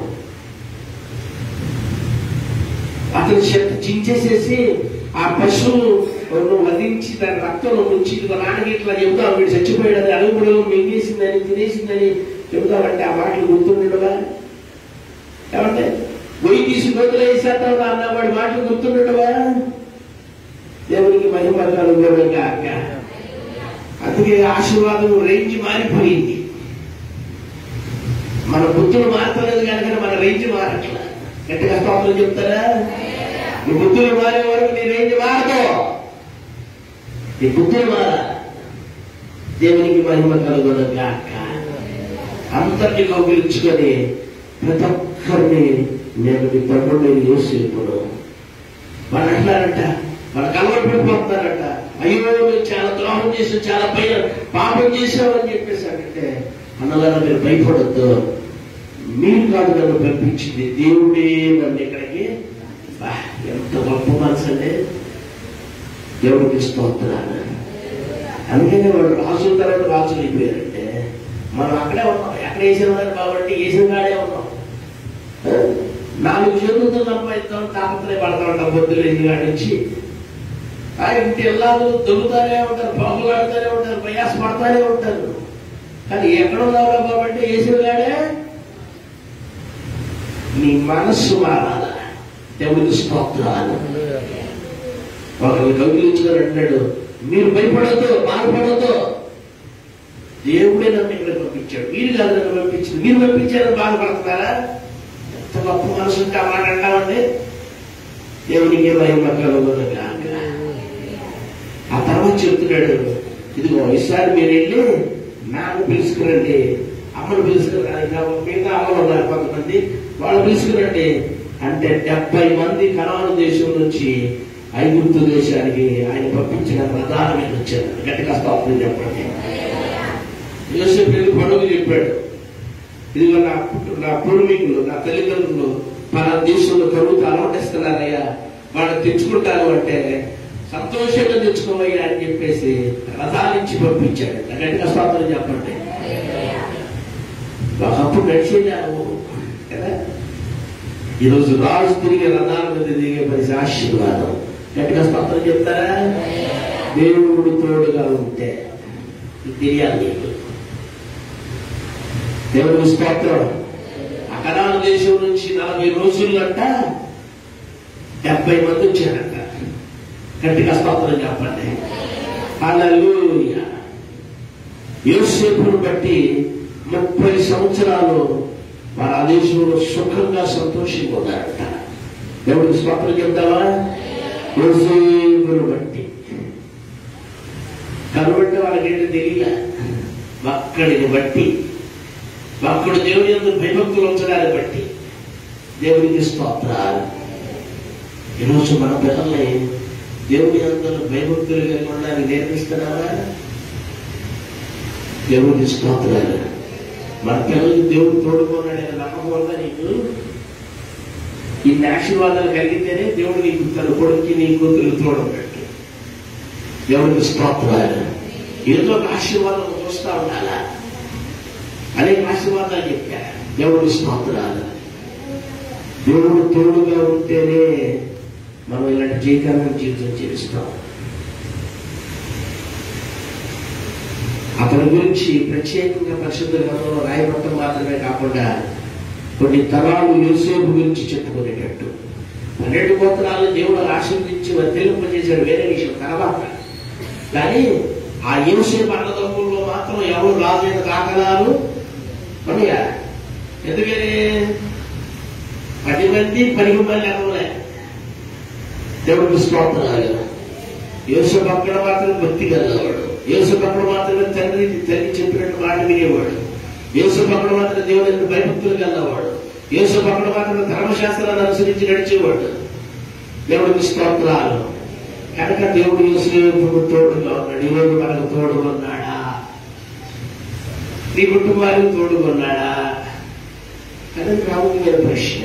అతని శక్తి చించేసేసి ఆ పశువు నువ్వు వధించి దాని రక్తం ముంచి ఇదిగో నాన్నకి ఇట్లా చెబుతావు వీడు చచ్చిపోయాడు అది అడుగుడు మింగేసిందని తినేసిందని చెబుతావంటే ఆ మాటలు గుర్తుండడుగా ఏమంటే పొయ్యి తీసి గొంతులు వేసేద్దాం అన్న వాడి మాటలు గుర్తుండడుగా దేవునికి మహిమ కలుగుగాక అందుకే ఆశీర్వాదం రేంజ్ మారిపోయింది మన బుద్ధులు మారతలేదు కనుక మన రేంజ్ మారట్లా గట్టిగా స్తోత్రం చెప్తారా నీ బుద్ధులు మారే వరకు నీ రేంజ్ మారదు నీ బుద్ధులు మారా దేవునికి మహిమ కలుగుగాక అందరినీ కౌగిలించుకొని ప్రతి ఒక్కరిని నేను నీ తమ్ముడిని యోసేపుడు వాళ్ళు అంటున్నారంట వాళ్ళు కలవర పడిపోతున్నారట అయ్యో మేము చాలా ద్రోహం చేసాం చాలా పైన పాపం చేసామని చెప్పేసాడంటే అన్నగారు మీరు భయపడొద్దు మీరు కాదు నన్ను పంపించింది దేవుడే నన్ను ఇక్కడికి బా, ఎంత గొప్ప మనసు అండి దేవుడికి స్తోత్రాలు అందుకనే వాడు రాజుల తర్వాత రాజులు అయిపోయారంటే మనం అక్కడే ఉన్నాం ఎక్కడ వేసిన వారు కాబట్టి వేసిన కాడే ఉన్నాం ఆ? నాలుగు చేతులతో సంపాదిస్తాం తాపత్రయ పడతా ఉంటాం పొద్దులు ఎన్ని కాడి నుంచి ఆ ఇంటి ఎల్లాలు దొరుకుతానే ఉంటారు పాపులాడుతూనే ఉంటారు ప్రయాస పడతానే ఉంటారు కానీ ఎక్కడ ఉన్నావురా కాబట్టి వేసిన కాడే నీ మనస్సు మారాల దేవుడికి స్తోత్రాలు ఒకరిని కౌగిలించుకొని అంటున్నాడు మీరు భయపడద్దు బాధపడద్దు దేవుడే నన్ను ఇక్కడ పంపించాడు మీరు కాదు నన్ను పంపించింది మీరు పంపించారని బాధపడుతున్నారా ఎంత గొప్ప మనసు ఉంటే ఆ మాట అంటామండి దేవునికి మహిమ కలుగునుగాక ఆ తర్వాత చెప్తున్నాడు ఇదిగో ఈసారి మీరు వెళ్ళి నాన్న పిలుచుకురండి అమ్మను పిలుచుకురండి మిగతా అమ్మలు ఉన్నారు కొంతమంది వాళ్ళు పిలుచుకురండి అంటే డెబ్బై మంది కనాను దేశం నుంచి ఐగుప్తు దేశానికి ఆయన పంపించిన ప్రధాన మీద వచ్చారు గట్టిగా స్తోత్రం చెప్పండి యోసేపు వెళ్ళి పండుగ చెప్పాడు ఇదిగో నా పుట్టు- నా పూర్వీకులు నా తల్లిదండ్రులు మన దేశంలో కరువుతో అలవటిస్తున్నారయ్యా వాళ్ళు తెచ్చుకుంటారు అంటే సంతోషంగా తెచ్చుకోవయ్యా అని చెప్పేసి రథాలించి పంపించాడు గట్టిగా స్తోత్రం చెప్పండి ఒకప్పుడు నడిచేది ఆ ఊరు కదా ఈరోజు రాజు తిరిగి రథాల మీద దిగే పరిస్థితి ఆశీర్వాదం గట్టిగా స్తోత్రం చెప్తారా దేవుడు తోడుగా ఉంటే ఇది తెలియాలి నీకు దేవుడికి స్తోత్రం అకరాల దేశం నుంచి నలభై రోజులంట డెబ్బై మంది వచ్చారంట గట్టిగా స్తోత్రం చెప్పండి హల్లెలూయా యోసేపును బట్టి ముప్పై సంవత్సరాలు వారు ఆ దేశంలో సుఖంగా సంతోషంగా ఉన్నారంట దేవుడికి స్తోత్రం చెప్తావా యోసేపును బట్టి కనుబట్టి వాళ్ళకేంటి తెలియలే ఒక్కడిని బట్టి ఒక్కడు దేవుని ఎందుకు భయభక్తులు ఉంచడాన్ని బట్టి దేవునికి స్తోత్రాలు ఈరోజు మన పిల్లల్ని దేవుని అందరూ భయభక్తులు కలిగి ఉండడానికి నేర్పిస్తున్నావా దేవునికి స్తోత్రాలు మన పిల్లలకి దేవుడు తోడుకోనాడనే నమ్మకం ఉందా నీకు ఇన్ని ఆశీర్వాదాలు కలిగితేనే దేవుడు నీకు తన కొడుక్కి నీ కూతురు తోడున్నట్టు దేవునికి స్తోత్రాలు ఏదో ఒక ఆశీర్వాదం చూస్తా ఉండాలా అనేక ఆశీర్వాదాలు చెప్పా దేవుడి స్తోత్రాలు దేవుడు తోడుగా ఉంటేనే మనం ఇలాంటి జీవితాలను జీవితం చేస్తాం అతని గురించి ప్రత్యేకంగా పరిశుద్ధ గ్రంథంలో రాయబట్టం మాత్రమే కాకుండా కొన్ని తరాలు యోసేపు గురించి చెప్పుకునేటట్టు పన్నెండు గోత్రాలను దేవుడు ఆశీర్వదించి వర్తింపజేశాడు వేరే విషయం తర్వాత కానీ ఆ యోసేపు అన్నదమ్ముల్లో మాత్రం ఎవరు రాజైన దాఖలాలు ఉన్నాయా ఎందుకని పది మంది పది మంది ఎవరులే దేవుడికి స్తోత్రాలు యోసేపు అక్కడ మాత్రం భక్తి గలవాడు యోసేపు అక్కడ మాత్రమే తండ్రి తల్లి చెప్పినట్టు మాట వినేవాడు యోసేపు అక్కడ మాత్రం దేవుడు ఎందుకు భయభక్తులు గలవాడు యోసేపు అక్కడ మాత్రం ధర్మశాస్త్రాన్ని అనుసరించి నడిచేవాడు దేవుడికి స్తోత్రాలు కనుక దేవుడు యోసేపు తోడుగా ఉన్నాడు ఈరోజు మనకు తోడుగా ఉన్నాడా నీ కుటుంబానికి తోడుగా ఉన్నాడా అనేది ప్రాముఖ్యమైన ప్రశ్న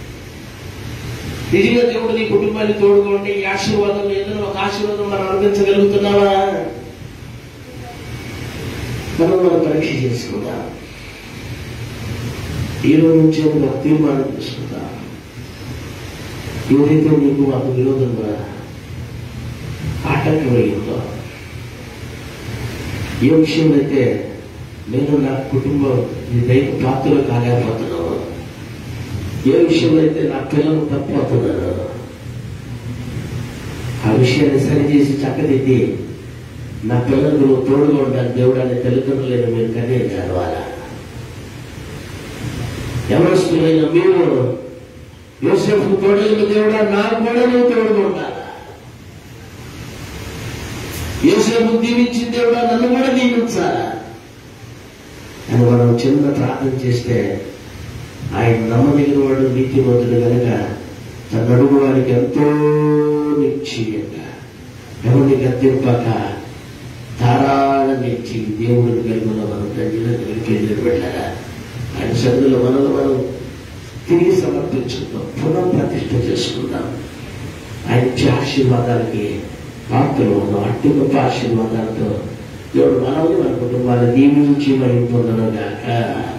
నిజంగా దేవుడు నీ కుటుంబాన్ని తోడుగా ఉంటే ఈ ఆశీర్వాదం ఏదైనా ఒక ఆశీర్వాదం మనం అందించగలుగుతున్నావా మనం మనం పరీక్ష చేసుకుందాం ఈ రోజు నుంచి ఒక తీర్మానం తీసుకుందాం ఏదైతే నీకు మాకు విరోధంగా ఆటంకమైందో ఏ విషయం అయితే నేను నా కుటుంబం ఈ దైవ పాత్రలు కాలేకపోతున్నాను ఏ విషయంలో అయితే నా పిల్లలు తప్పిపోతున్నారు ఆ విషయాన్ని సరిచేసి చక్కదిద్ది నా పిల్లలకు నువ్వు తోడుగా ఉండాలి దేవుడు అనే తల్లిదండ్రులైన మీరు కనే చదవాలా ఎవరిస్తులైన మీరు యోసేపు తోడైన దేవుడా నాకు కూడా నువ్వు తోడుగా ఉండాలా యోసేపు దీవించిన దేవుడా నన్ను కూడా దీవించాలా అని మనం చిన్న ప్రార్థన చేస్తే ఆయన నమ్మదగిన వాడు నీతిమంతుడు కనుక తన అడుగు వారికి ఎంతో నిశ్చయంగా ఎవరిని గద్దెంపక ధారాళంగా ఇచ్చి దేవుడిని కలిగిన మనం తండ్రిలో కలిగి పెట్టారా ఆయన సన్నిధిలో మనల్ని మనం తిరిగి సమర్పించుకుందాం పునః ప్రతిష్ఠ చేసుకుందాం ఆయన ఇచ్చే ఆశీర్వాదాలకి పాత్రలు ఉన్నాం అట్టి గొప్ప ఆశీర్వాదాలతో దేవుడు మనల్ని మన కుటుంబాన్ని దీవించి మరి పొందడం గాక